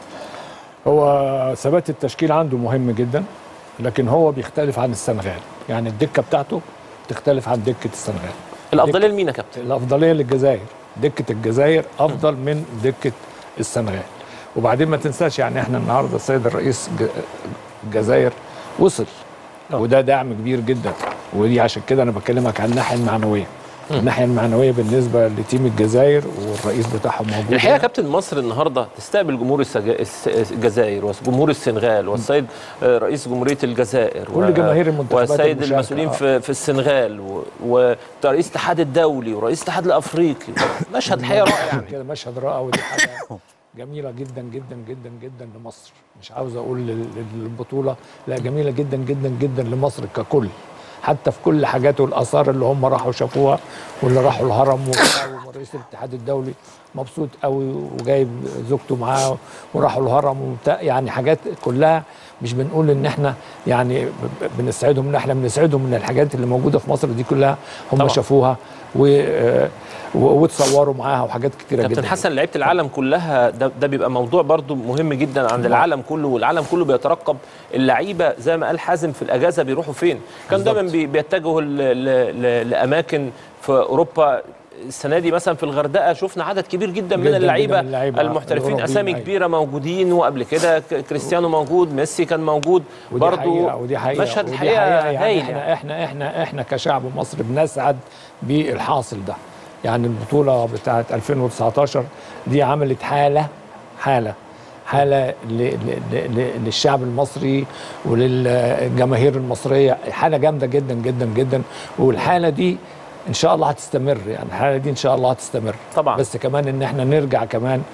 هو ثبات التشكيل عنده مهم جدا لكن هو بيختلف عن السنغال يعني الدكه بتاعته تختلف عن دكه السنغال الافضليه لمين يا كابتن الافضليه للجزائر دكه الجزائر افضل من دكه السنغال وبعدين ما تنساش يعني احنا النهارده السيد الرئيس ج- الجزائر وصل وده دعم كبير جدا ودي عشان كده انا بكلمك عن الناحيه المعنويه الناحيه المعنويه بالنسبه لتيم الجزائر والرئيس بتاعهم موجود الحقيقه يا هنا. كابتن مصر النهارده تستقبل جمهور السج... الس- الجزائر وجمهور السنغال والسيد آه، رئيس جمهوريه الجزائر كل جماهير المنتخبات والسيد المشاركة، المسؤولين آه. في في السنغال و... ورئيس الاتحاد الدولي ورئيس الاتحاد الافريقي مشهد الحقيقه رائع يعني كده مشهد رائع ودي حاجه جميله جدا جدا جدا جدا لمصر مش عاوز اقول لل- للبطوله لا جميله جدا جدا جدا لمصر ككل حتى في كل حاجات والاثار اللي هم راحوا شافوها واللي راحوا الهرم وبتاع ورئيس الاتحاد الدولي مبسوط قوي وجايب زوجته معاه وراحوا الهرم وبتاع يعني حاجات كلها مش بنقول ان احنا يعني ب- ب- بنسعدهم ان احنا بنسعدهم من الحاجات اللي موجوده في مصر دي كلها هم طبعا. شافوها و آه، و- وتصوروا معاها وحاجات كتيره جدا كابتن حسن لعيبه العالم كلها ده, ده بيبقى موضوع برضو مهم جدا عند العالم كله والعالم كله بيترقب اللعيبه زي ما قال حازم في الاجازه بيروحوا فين كان دايما بي- بيتجهوا ل- ل- ل- لاماكن في اوروبا السنه دي مثلا في الغردقه شفنا عدد كبير جدا من جداً اللعيبه من اللعيبة المحترفين الأوروبيين، اسامي أيوة. كبيره موجودين وقبل كده ك- كريستيانو موجود ميسي كان موجود ودي برضو حقيقة ودي حقيقة مشهد ودي الحقيقه يعني هايل احنا يعني. احنا احنا احنا كشعب مصر بنسعد بالحاصل ده يعني البطولة بتاعت 2019 دي عملت حالة حالة حالة ل- ل- ل- ل- للشعب المصري وللجماهير المصرية حالة جامدة جدا جدا جدا والحالة دي ان شاء الله هتستمر يعني الحالة دي ان شاء الله هتستمر طبعا بس كمان ان احنا نرجع كمان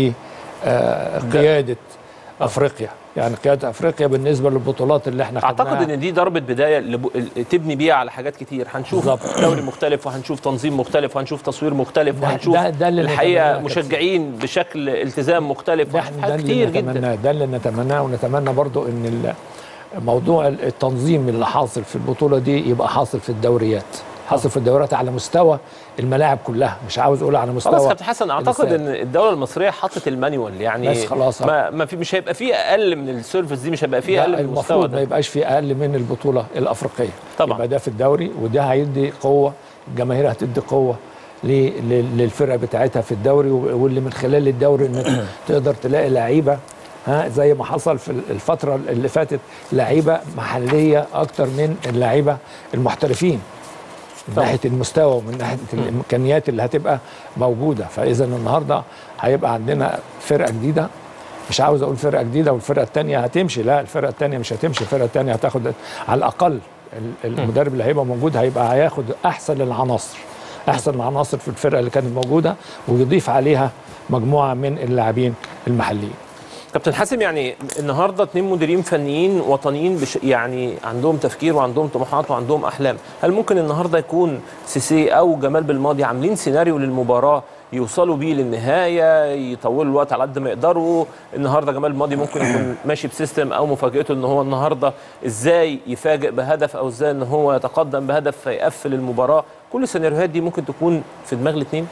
لقيادة افريقيا يعني قياده افريقيا بالنسبه للبطولات اللي احنا خدناها اعتقد ان دي ضربه بدايه لب... تبني بيها على حاجات كتير هنشوف بالظبط. دوري مختلف وهنشوف تنظيم مختلف وهنشوف تصوير مختلف ده- وهنشوف ده- ده اللي الحقيقه نتمناه كتير. مشجعين بشكل التزام مختلف ده وهنشوف ده حاجات اللي كتير جدا نتمناه ده اللي نتمناه ونتمنى برضو ان ال- موضوع التنظيم اللي حاصل في البطوله دي يبقى حاصل في الدوريات حاصل في الدوريات على مستوى الملاعب كلها مش عاوز اقول على مستوى خلاص كابتن حسن اعتقد الاستاد. ان الدوله المصريه حطت المانيوال يعني بس خلاص. ما, ما في مش هيبقى فيه اقل من السيرفيس دي مش هيبقى فيه لا، اقل من المستوى المفروض ما ده يبقاش في اقل من البطوله الافريقيه طبعا. يبقى ده في الدوري وده هيدي قوه الجماهير هتدي قوه ل- ل- للفرقه بتاعتها في الدوري واللي من خلال الدوري انك تقدر تلاقي لعيبه ها زي ما حصل في الفتره اللي فاتت لعيبه محليه اكتر من اللعيبه المحترفين من طبعا. ناحيه المستوى ومن ناحيه الامكانيات اللي هتبقى موجوده فاذا النهارده هيبقى عندنا فرقه جديده مش عاوز اقول فرقه جديده والفرقه الثانيه هتمشي لا الفرقه الثانيه مش هتمشي الفرقه الثانيه هتاخد على الاقل ال- المدرب اللي هيبقى موجود هيبقى هياخد احسن العناصر احسن العناصر في الفرقه اللي كانت موجوده ويضيف عليها مجموعه من اللاعبين المحليين كابتن حاسم يعني النهارده اتنين مديرين فنيين وطنيين بش يعني عندهم تفكير وعندهم طموحات وعندهم احلام هل ممكن النهارده يكون سيسي او جمال بالماضي عاملين سيناريو للمباراه يوصلوا بيه للنهايه يطولوا الوقت على قد ما يقدروا النهارده جمال بالماضي ممكن يكون ماشي بسيستم او مفاجاته ان هو النهارده ازاي يفاجئ بهدف او ازاي ان هو يتقدم بهدف فيقفل المباراه كل السيناريوهات دي ممكن تكون في دماغ الاثنين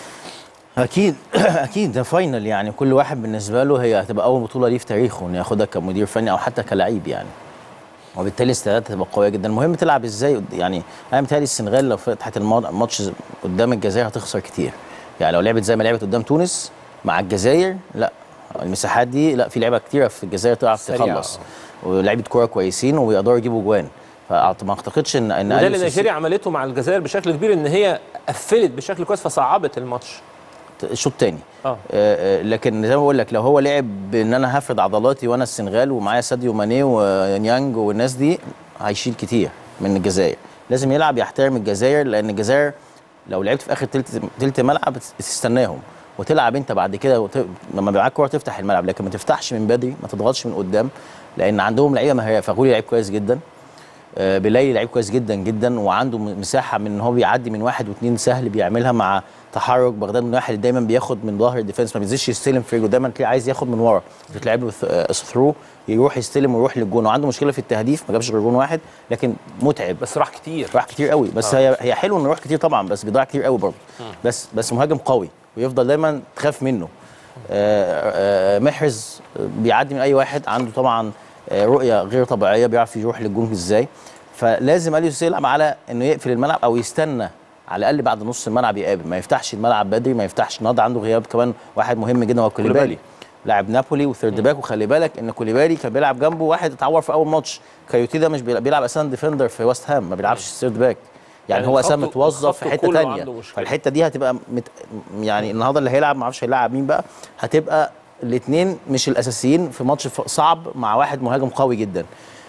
اكيد اكيد ده فاينل يعني كل واحد بالنسبه له هي هتبقى اول بطوله ليه في تاريخه انه ياخدها كمدير فني او حتى كلاعب يعني وبالتالي استعدادات هتبقى قويه جدا المهم تلعب ازاي يعني انا متهيألي السنغال لو فتحت الماض- الماتش قدام الجزائر هتخسر كتير يعني لو لعبت زي ما لعبت قدام تونس مع الجزائر لا المساحات دي لا في لعيبه كتيره في الجزائر تعرف سريعة. تخلص ولعيبه كوره كويسين وبيقدروا يجيبوا جوان فما اعتقدش ان ان وده أليو اللي سيسي- نيجيريا عملته مع الجزائر بشكل كبير ان هي قفلت بشكل كويس فصعبت الماتش الشوط الثاني اه آه، لكن زي ما بقول لك لو هو لعب بان انا هفرد عضلاتي وانا السنغال ومعايا ساديو ماني ونيانج والناس دي هيشيل كتير من الجزائر لازم يلعب يحترم الجزائر لان الجزائر لو لعبت في اخر تلت تلت ملعب تستناهم وتلعب انت بعد كده وت... لما معاك كوره تفتح الملعب لكن ما تفتحش من بدري ما تضغطش من قدام لان عندهم لعيبه مهاريه فغولي لعيب كويس جدا آه، بيلاقي لعيب كويس جدا جدا وعنده م- مساحه من ان هو بيعدي من واحد واثنين سهل بيعملها مع تحرك بغداد من واحد دايما بياخد من ظهر الديفنس ما بينزلش يستلم في رجله دايما تلاقيه عايز ياخد من ورا بتلعب له ثرو يروح يستلم ويروح للجون وعنده مشكله في التهديف ما جابش غير جون واحد لكن متعب بس راح كتير راح كتير قوي بس آه. هي هي حلو انه يروح كتير طبعا بس بيضيع كتير قوي برضه بس بس مهاجم قوي ويفضل دايما تخاف منه آه، آه، محرز بيعدي من اي واحد عنده طبعا آه، رؤيه غير طبيعيه بيعرف يروح للجون ازاي فلازم اليو سيسي يلعب على انه يقفل الملعب او يستنى على الاقل بعد نص الملعب يقابل ما يفتحش الملعب بدري ما يفتحش النهارده عنده غياب كمان واحد مهم جدا هو كوليبالي كوليبالي. لاعب نابولي وثيرد باك وخلي بالك ان كوليبالي كان بيلعب جنبه واحد اتعور في اول ماتش كايوتي ده مش بيلعب, بيلعب اساسا ديفندر في ويست هام ما بيلعبش ثيرد باك يعني, يعني هو اساسا خطه- متوظف في خطه حته كله ثانيه عنده مشكلة. فالحته دي هتبقى مت... يعني النهارده اللي هيلعب ما اعرفش هيلعب مين بقى هتبقى الاثنين مش الاساسيين في ماتش ف- صعب مع واحد مهاجم قوي جدا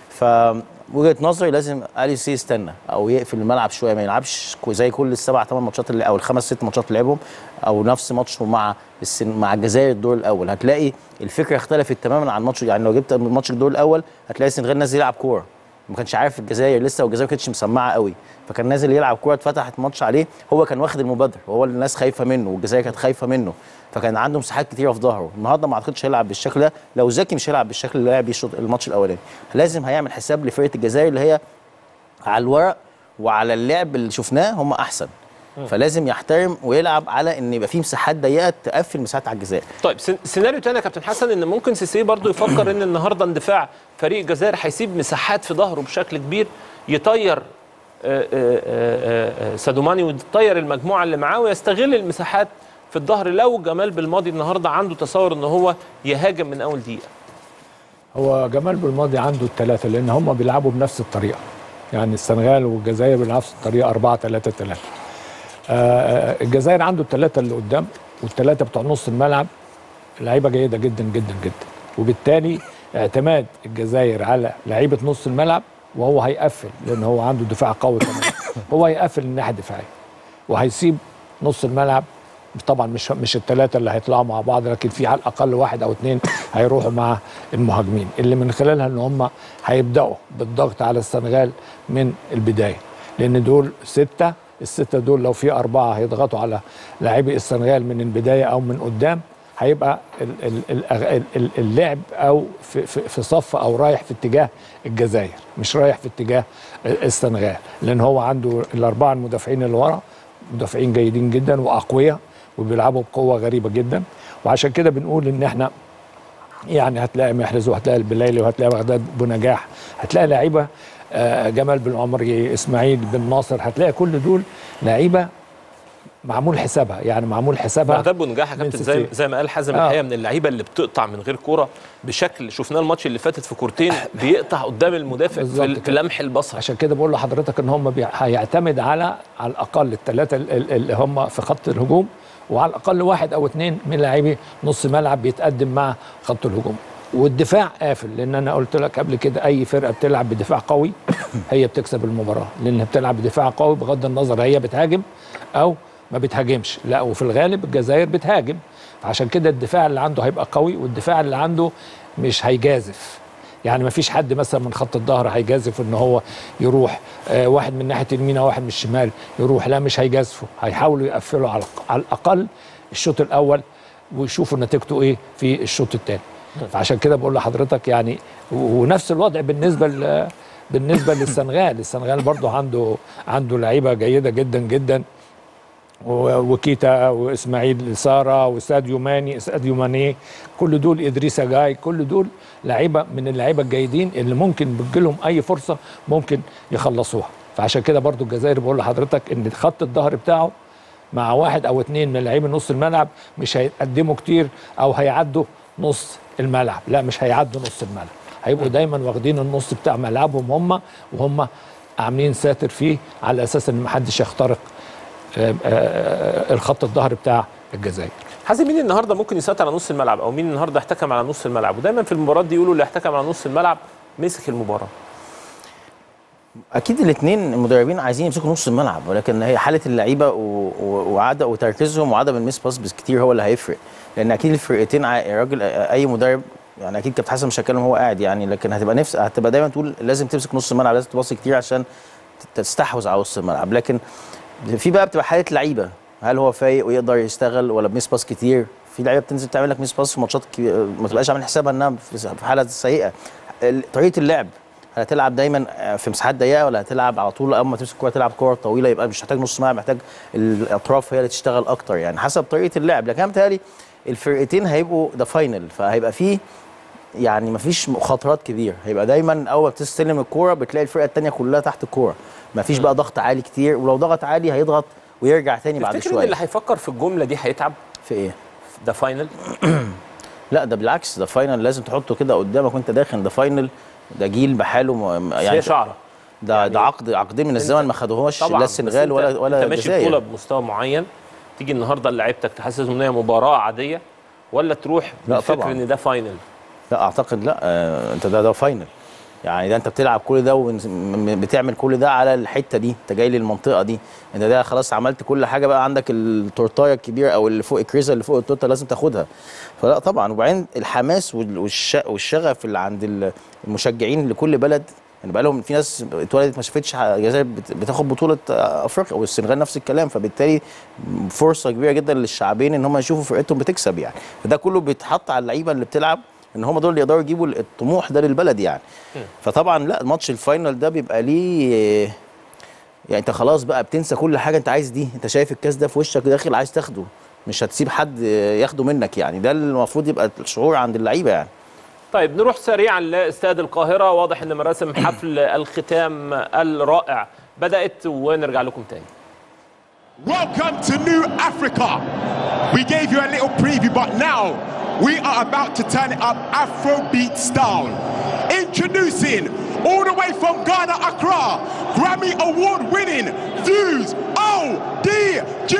فوجهه نظري لازم الي سي يستنى او يقفل الملعب شويه ما يلعبش كو- زي كل السبع ثمان ماتشات اللي او الخمس ست ماتشات اللي لعبهم او نفس ماتشه مع السن مع الجزائر الدور الاول هتلاقي الفكره اختلفت تماما عن ماتش يعني لو جبت ماتش الدور الاول هتلاقي السنغال نازل يلعب كوره ما كانش عارف الجزائر لسه والجزائر ما كانتش مسمعه قوي فكان نازل يلعب كوره اتفتحت ماتش عليه هو كان واخد المبادره وهو اللي الناس خايفه منه والجزائر كانت خايفه منه فكان عنده مساحات كتيره في ظهره النهارده ما اعتقدش هيلعب بالشكل ده لو زكي مش هيلعب بالشكل اللي لعب بيه الشوط- الماتش الاولاني لازم هيعمل حساب لفرقه الجزائر اللي هي على الورق وعلى اللعب اللي شفناه هم احسن فلازم يحترم ويلعب على ان يبقى في مساحات ضيقه تقفل مساحات على الجزائر طيب سن- سيناريو تاني يا كابتن حسن ان ممكن سيسي برضو يفكر ان النهارده اندفاع فريق الجزائر هيسيب مساحات في ظهره بشكل كبير يطير آه، آه، آه، آه، سادوماني ويطير المجموعه اللي معاه ويستغل المساحات في الظهر لو جمال بالماضي النهارده عنده تصور ان هو يهاجم من اول دقيقه هو جمال بالماضي عنده الثلاثة لأن هم بيلعبوا بنفس الطريقة يعني السنغال والجزائر بنفس الطريقة 4 3 3 آه الجزائر عنده الثلاثة اللي قدام والثلاثة بتوع نص الملعب لعيبة جيدة جدا جدا جدا وبالتالي اعتماد الجزائر على لعيبة نص الملعب وهو هيقفل لأن هو عنده دفاع قوي كمان هو هيقفل الناحية الدفاعية وهيسيب نص الملعب طبعا مش مش الثلاثه اللي هيطلعوا مع بعض لكن في على الاقل واحد او اثنين هيروحوا مع المهاجمين اللي من خلالها ان هم هيبداوا بالضغط على السنغال من البدايه لان دول سته السته دول لو في اربعه هيضغطوا على لاعبي السنغال من البدايه او من قدام هيبقى ال- ال- ال- ال- اللعب او في, في, في صف او رايح في اتجاه الجزائر مش رايح في اتجاه السنغال لان هو عنده الاربعه المدافعين اللي ورا مدافعين جيدين جدا واقوياء وبيلعبوا بقوه غريبه جدا وعشان كده بنقول ان احنا يعني هتلاقي محرز وهتلاقي البليلي وهتلاقي بغداد بنجاح هتلاقي لعيبه آه، جمال بن عمر اسماعيل بن ناصر هتلاقي كل دول لعيبه معمول حسابها يعني معمول حسابها بغداد بنجاح يا من كابتن زي سيسي. زي ما قال حازم آه. الحقيقه من اللعيبه اللي بتقطع من غير كوره بشكل شفناه الماتش اللي فاتت في كورتين بيقطع قدام المدافع في, بالظبط في لمح البصر عشان كده بقول لحضرتك ان هم بي- هيعتمد على على الاقل الثلاثه ال- ال- اللي هم في خط الهجوم وعلى الاقل واحد او اثنين من لاعبي نص ملعب بيتقدم مع خط الهجوم والدفاع قافل لان انا قلت لك قبل كده اي فرقه بتلعب بدفاع قوي هي بتكسب المباراه لان بتلعب بدفاع قوي بغض النظر هي بتهاجم او ما بتهاجمش لا وفي الغالب الجزائر بتهاجم فعشان كده الدفاع اللي عنده هيبقى قوي والدفاع اللي عنده مش هيجازف يعني ما فيش حد مثلا من خط الظهر هيجازف ان هو يروح آه واحد من ناحيه اليمين واحد من الشمال يروح لا مش هيجازفوا هيحاولوا يقفلوا على على الاقل الشوط الاول ويشوفوا نتيجته ايه في الشوط الثاني فعشان كده بقول لحضرتك يعني و- ونفس الوضع بالنسبه ل بالنسبه للسنغال السنغال برضو عنده عنده لعيبه جيده جدا جدا و- وكيتا واسماعيل ساره وساديو ماني ساديو ماني كل دول ادريسا جاي كل دول لعيبه من اللعيبه الجيدين اللي ممكن بتجيلهم اي فرصه ممكن يخلصوها فعشان كده برضو الجزائر بقول لحضرتك ان خط الظهر بتاعه مع واحد او اتنين من لعيبه نص الملعب مش هيتقدموا كتير او هيعدوا نص الملعب لا مش هيعدوا نص الملعب هيبقوا دايما واخدين النص بتاع ملعبهم هم وهم عاملين ساتر فيه على اساس ان محدش يخترق آه، آه، الخط الظهر بتاع الجزائر حازم مين النهارده ممكن يسيطر على نص الملعب او مين النهارده احتكم على نص الملعب ودايما في المباراه دي يقولوا اللي احتكم على نص الملعب مسك المباراه اكيد الاثنين المدربين عايزين يمسكوا نص الملعب ولكن هي حاله اللعيبه و- و- وعدم وتركيزهم وعدم الميس باس بس كتير هو اللي هيفرق لان اكيد الفرقتين ع- يا راجل اي مدرب يعني اكيد كابتن حسن مش هيتكلم هو قاعد يعني لكن هتبقى نفس هتبقى دايما تقول لازم تمسك نص الملعب لازم تباصي كتير عشان تستحوذ على نص الملعب لكن في بقى بتبقى حاله لعيبه هل هو فايق ويقدر يشتغل ولا بميس باس كتير في لعيبه بتنزل تعمل لك ميس باس في ماتشات كبي- ما تبقاش عامل حسابها انها في في حاله سيئه ال- طريقه اللعب هل هتلعب دايما في مساحات ضيقه ولا هتلعب على طول اول ما تمسك الكوره تلعب كوره طويله يبقى مش محتاج نص ملعب محتاج الاطراف هي اللي تشتغل اكتر يعني حسب طريقه اللعب لكن انا متهيألي الفرقتين هيبقوا ده فاينل فهيبقى فيه يعني مفيش مخاطرات كبيره هيبقى دايما اول ما بتستلم الكوره بتلاقي الفرقه الثانيه كلها تحت الكوره مفيش بقى ضغط عالي كتير ولو ضغط عالي هيضغط ويرجع تاني بعد تفتكر ان شويه اللي هيفكر في الجمله دي هيتعب في ايه ده فاينل لا ده بالعكس ده فاينل لازم تحطه كده قدامك وانت داخل ده فاينل ده جيل بحاله م- هي يعني شعره ده ده عقد عقدين من الزمن ما خدوهاش طبعا لا بس السنغال انت- ولا ولا انت ماشي بطوله الجزائر بمستوى معين تيجي النهارده لعيبتك تحسسهم ان هي مباراه عاديه ولا تروح لا بالفكر طبعاً. ان ده فاينل لا اعتقد لا آه انت ده ده فاينل يعني ده انت بتلعب كل ده وبتعمل كل ده على الحته دي انت جاي للمنطقه دي انت ده خلاص عملت كل حاجه بقى عندك التورتايه الكبيره او اللي فوق الكريزه اللي فوق التورته لازم تاخدها فلا طبعا وبعدين الحماس وال- والش- والشغف اللي عند المشجعين لكل بلد يعني بقى لهم في ناس اتولدت ما شافتش الجزائر بت- بتاخد بطوله افريقيا والسنغال نفس الكلام فبالتالي فرصه كبيره جدا للشعبين ان هم يشوفوا فرقتهم بتكسب يعني فده كله بيتحط على اللعيبه اللي بتلعب ان هم دول اللي يقدروا يجيبوا الطموح ده للبلد يعني فطبعا لا ماتش الفاينل ده بيبقى ليه يعني انت خلاص بقى بتنسى كل حاجه انت عايز دي انت شايف الكاس ده في وشك داخل عايز تاخده مش هتسيب حد ياخده منك يعني ده اللي المفروض يبقى الشعور عند اللعيبه يعني طيب نروح سريعا لاستاد القاهره واضح ان مراسم حفل الختام الرائع بدات ونرجع لكم تاني Welcome to New Africa. We gave you a little preview, but now we are about to turn it up Afrobeat style. Introducing, all the way from Ghana, Accra, Grammy Award winning Fuse ODG.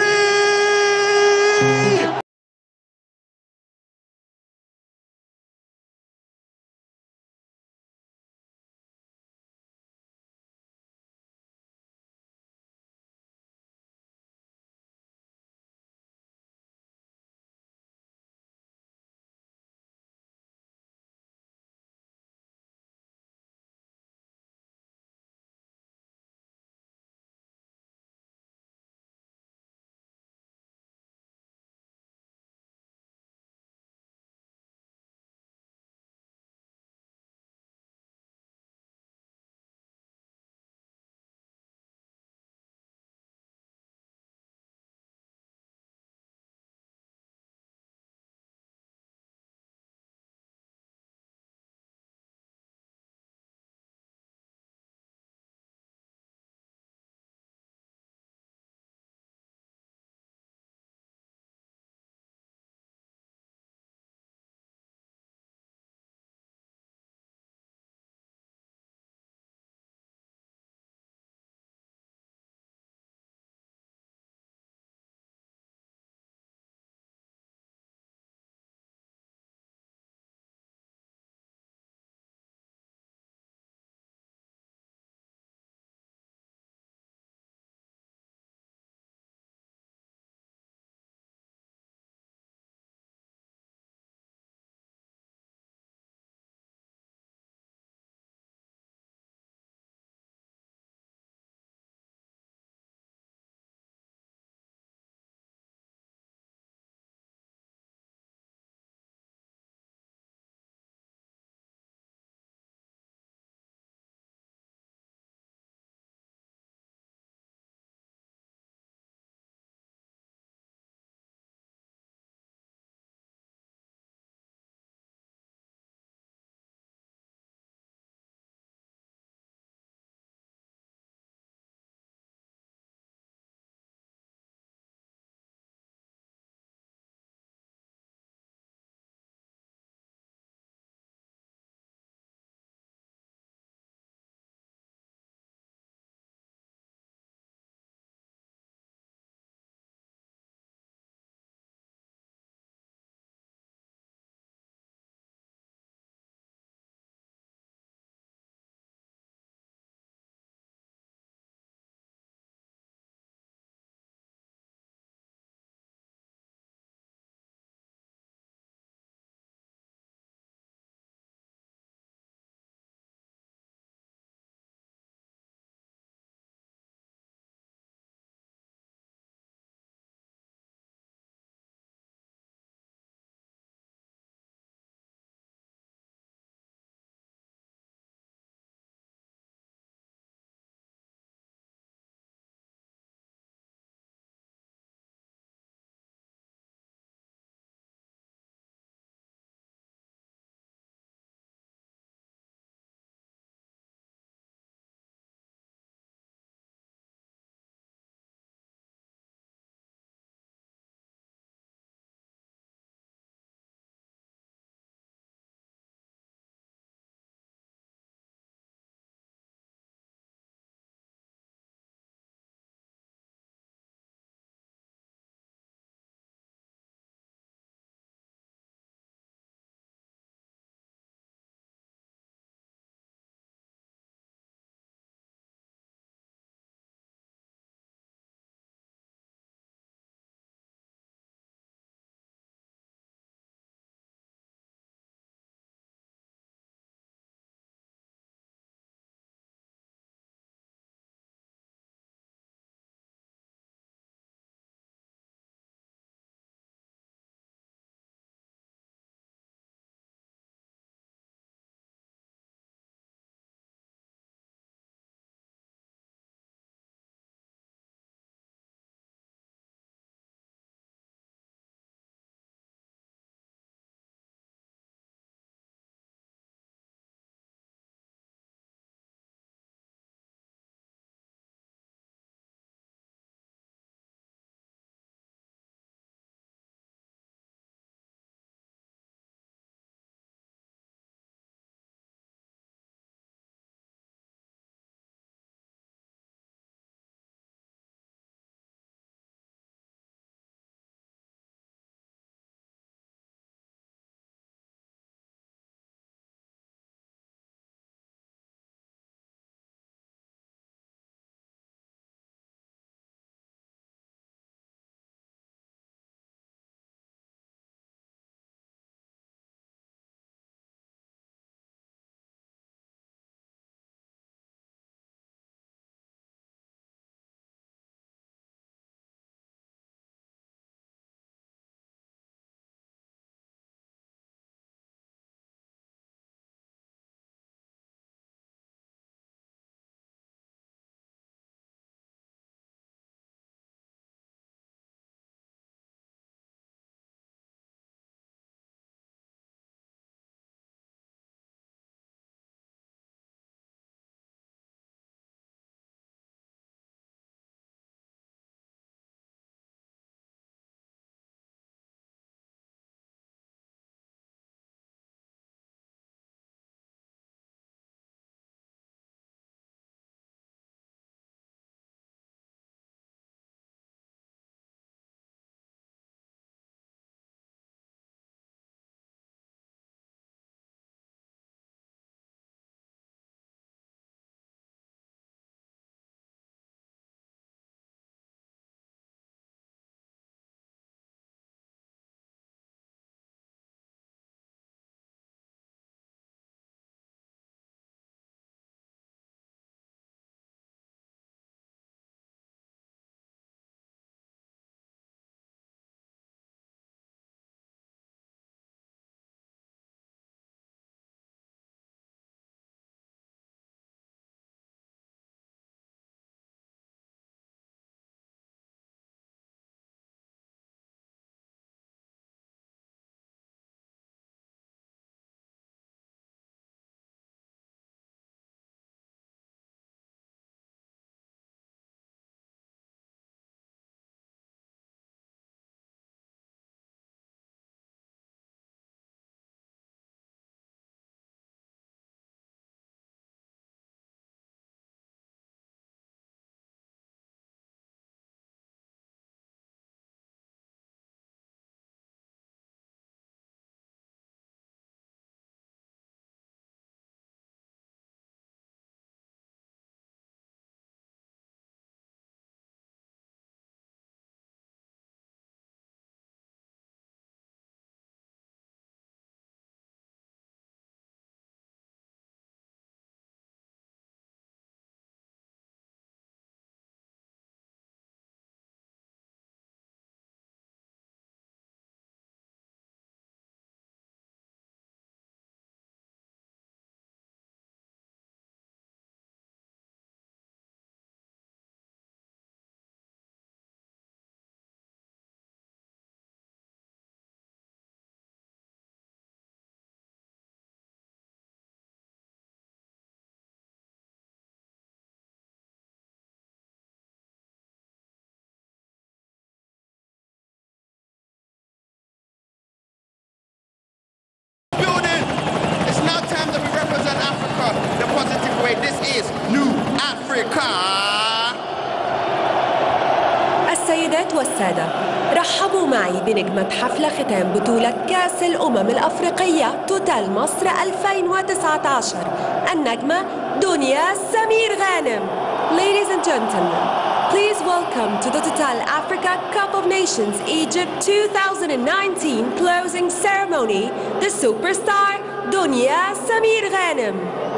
is New Africa. السيدات والسادة رحبوا معي بنجمة حفل ختام بطولة كأس الأمم الأفريقية توتال مصر 2019 النجمة دنيا سمير غانم Ladies and gentlemen, please welcome to the Total Africa Cup of Nations Egypt 2019 closing ceremony the superstar Dunya Samir Ghanem.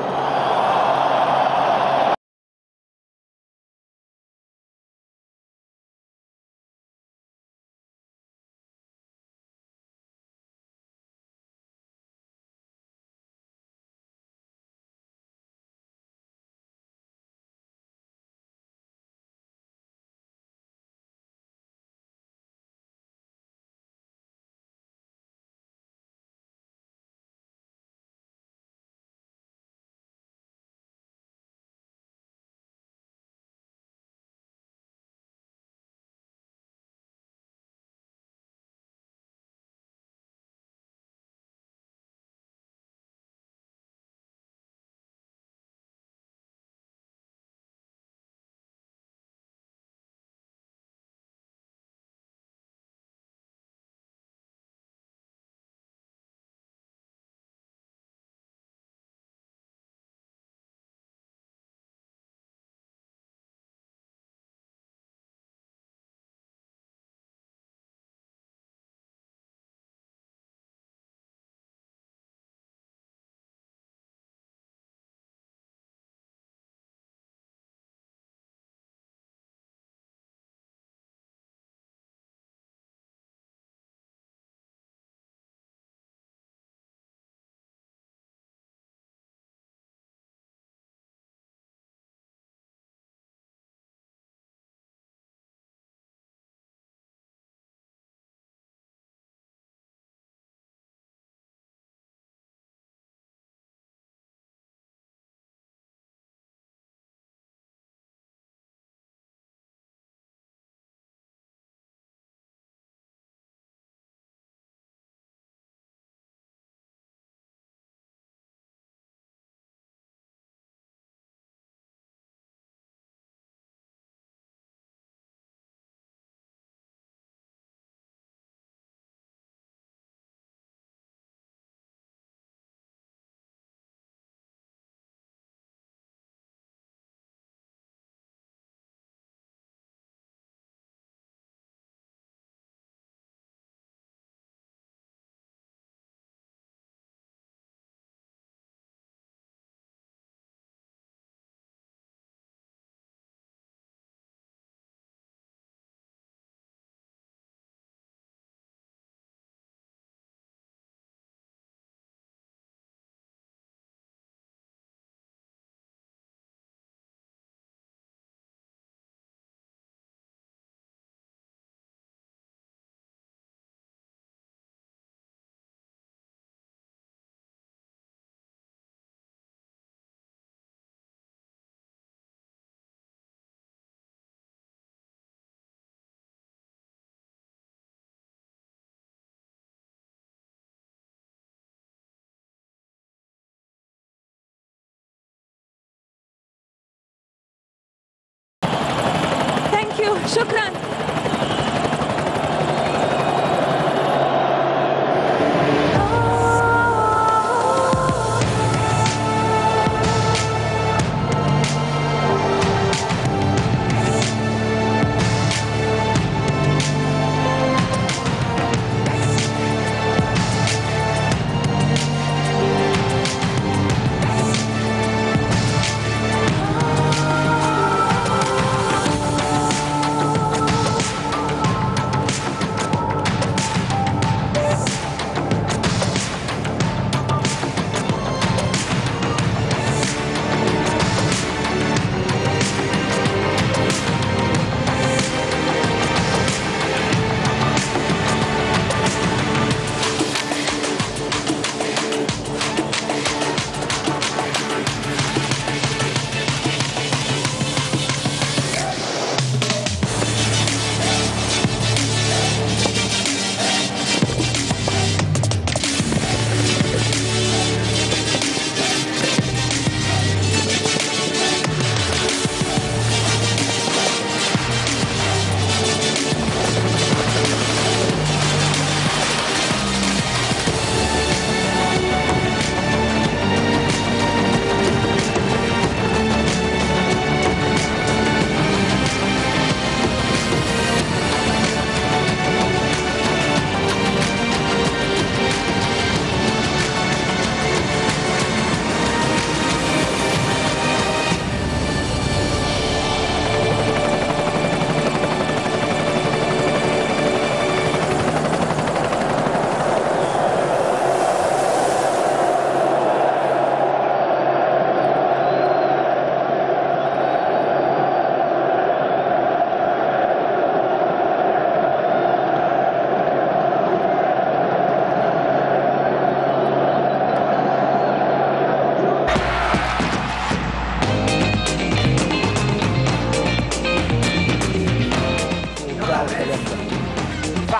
Thank you. شكرا.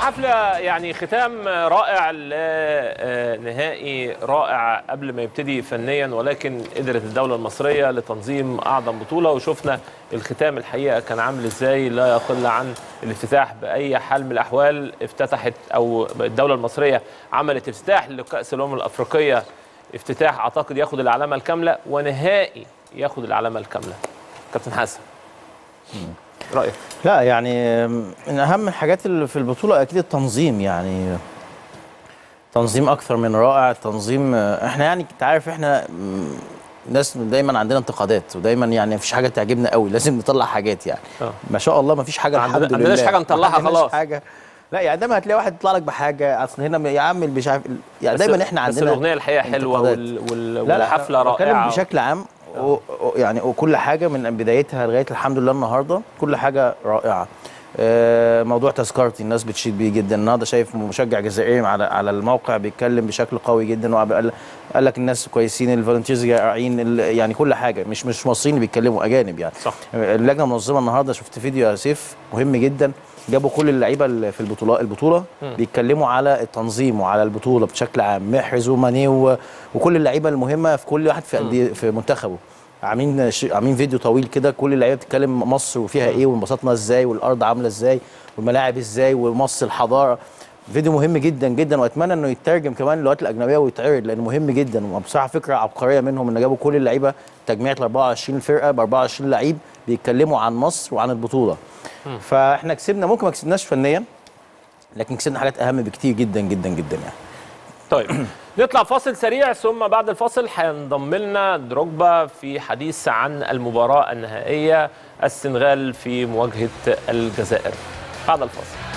حفله يعني ختام رائع لنهائي رائع قبل ما يبتدي فنيا ولكن قدرت الدوله المصريه لتنظيم اعظم بطوله وشفنا الختام الحقيقه كان عامل ازاي لا يقل عن الافتتاح باي حال من الاحوال افتتحت او الدوله المصريه عملت افتتاح لكاس الامم الافريقيه افتتاح اعتقد ياخد العلامه الكامله ونهائي ياخد العلامه الكامله كابتن حسن رايك لا يعني من اهم الحاجات اللي في البطوله اكيد التنظيم يعني تنظيم اكثر من رائع تنظيم احنا يعني انت عارف احنا م، ناس دايما عندنا انتقادات ودايما يعني مفيش حاجه تعجبنا قوي لازم نطلع حاجات يعني آه. ما شاء الله مفيش حاجه عندنا- الحمد لله عندناش حاجة نطلعها ما عندناش خلاص. حاجه لا يعني دايما هتلاقي واحد يطلع لك بحاجه اصل هنا يا عم مش عارف يعني بس- دايما احنا بس عندنا الاغنيه الحقيقه حلوه انتقادات. وال... وال... لا لا والحفله أنا بتكلم رائعه بشكل عام و... و- يعني وكل حاجه من بدايتها لغايه الحمد لله النهارده كل حاجه رائعه آه، موضوع تذكرتي الناس بتشيد بيه جدا النهارده شايف مشجع جزائري على على الموقع بيتكلم بشكل قوي جدا وقال قال لك الناس كويسين الفولنتيرز جائعين ال- يعني كل حاجه مش مش مصريين اللي بيتكلموا اجانب يعني صح اللجنه المنظمه النهارده شفت فيديو يا سيف مهم جدا جابوا كل اللعيبه اللي في البطوله البطوله مم. بيتكلموا على التنظيم وعلى البطوله بشكل عام محرز وماني و- وكل اللعيبه المهمه في كل واحد في أندية- في منتخبه عاملين ش- عاملين فيديو طويل كده كل اللعيبه بتتكلم مصر وفيها ايه وانبسطنا ازاي والارض عامله ازاي والملاعب ازاي ومصر الحضاره فيديو مهم جدا جدا واتمنى انه يترجم كمان للغات الاجنبيه ويتعرض لانه مهم جدا وبصراحه فكره عبقريه منهم ان جابوا كل اللعيبه تجميع ال 24 فرقه ب 24 لعيب بيتكلموا عن مصر وعن البطوله فاحنا كسبنا ممكن ما كسبناش فنيا لكن كسبنا حاجات اهم بكتير جدا جدا جدا يعني طيب نطلع فاصل سريع ثم بعد الفاصل هينضم لنا دروجبا في حديث عن المباراة النهائية السنغال في مواجهة الجزائر بعد الفاصل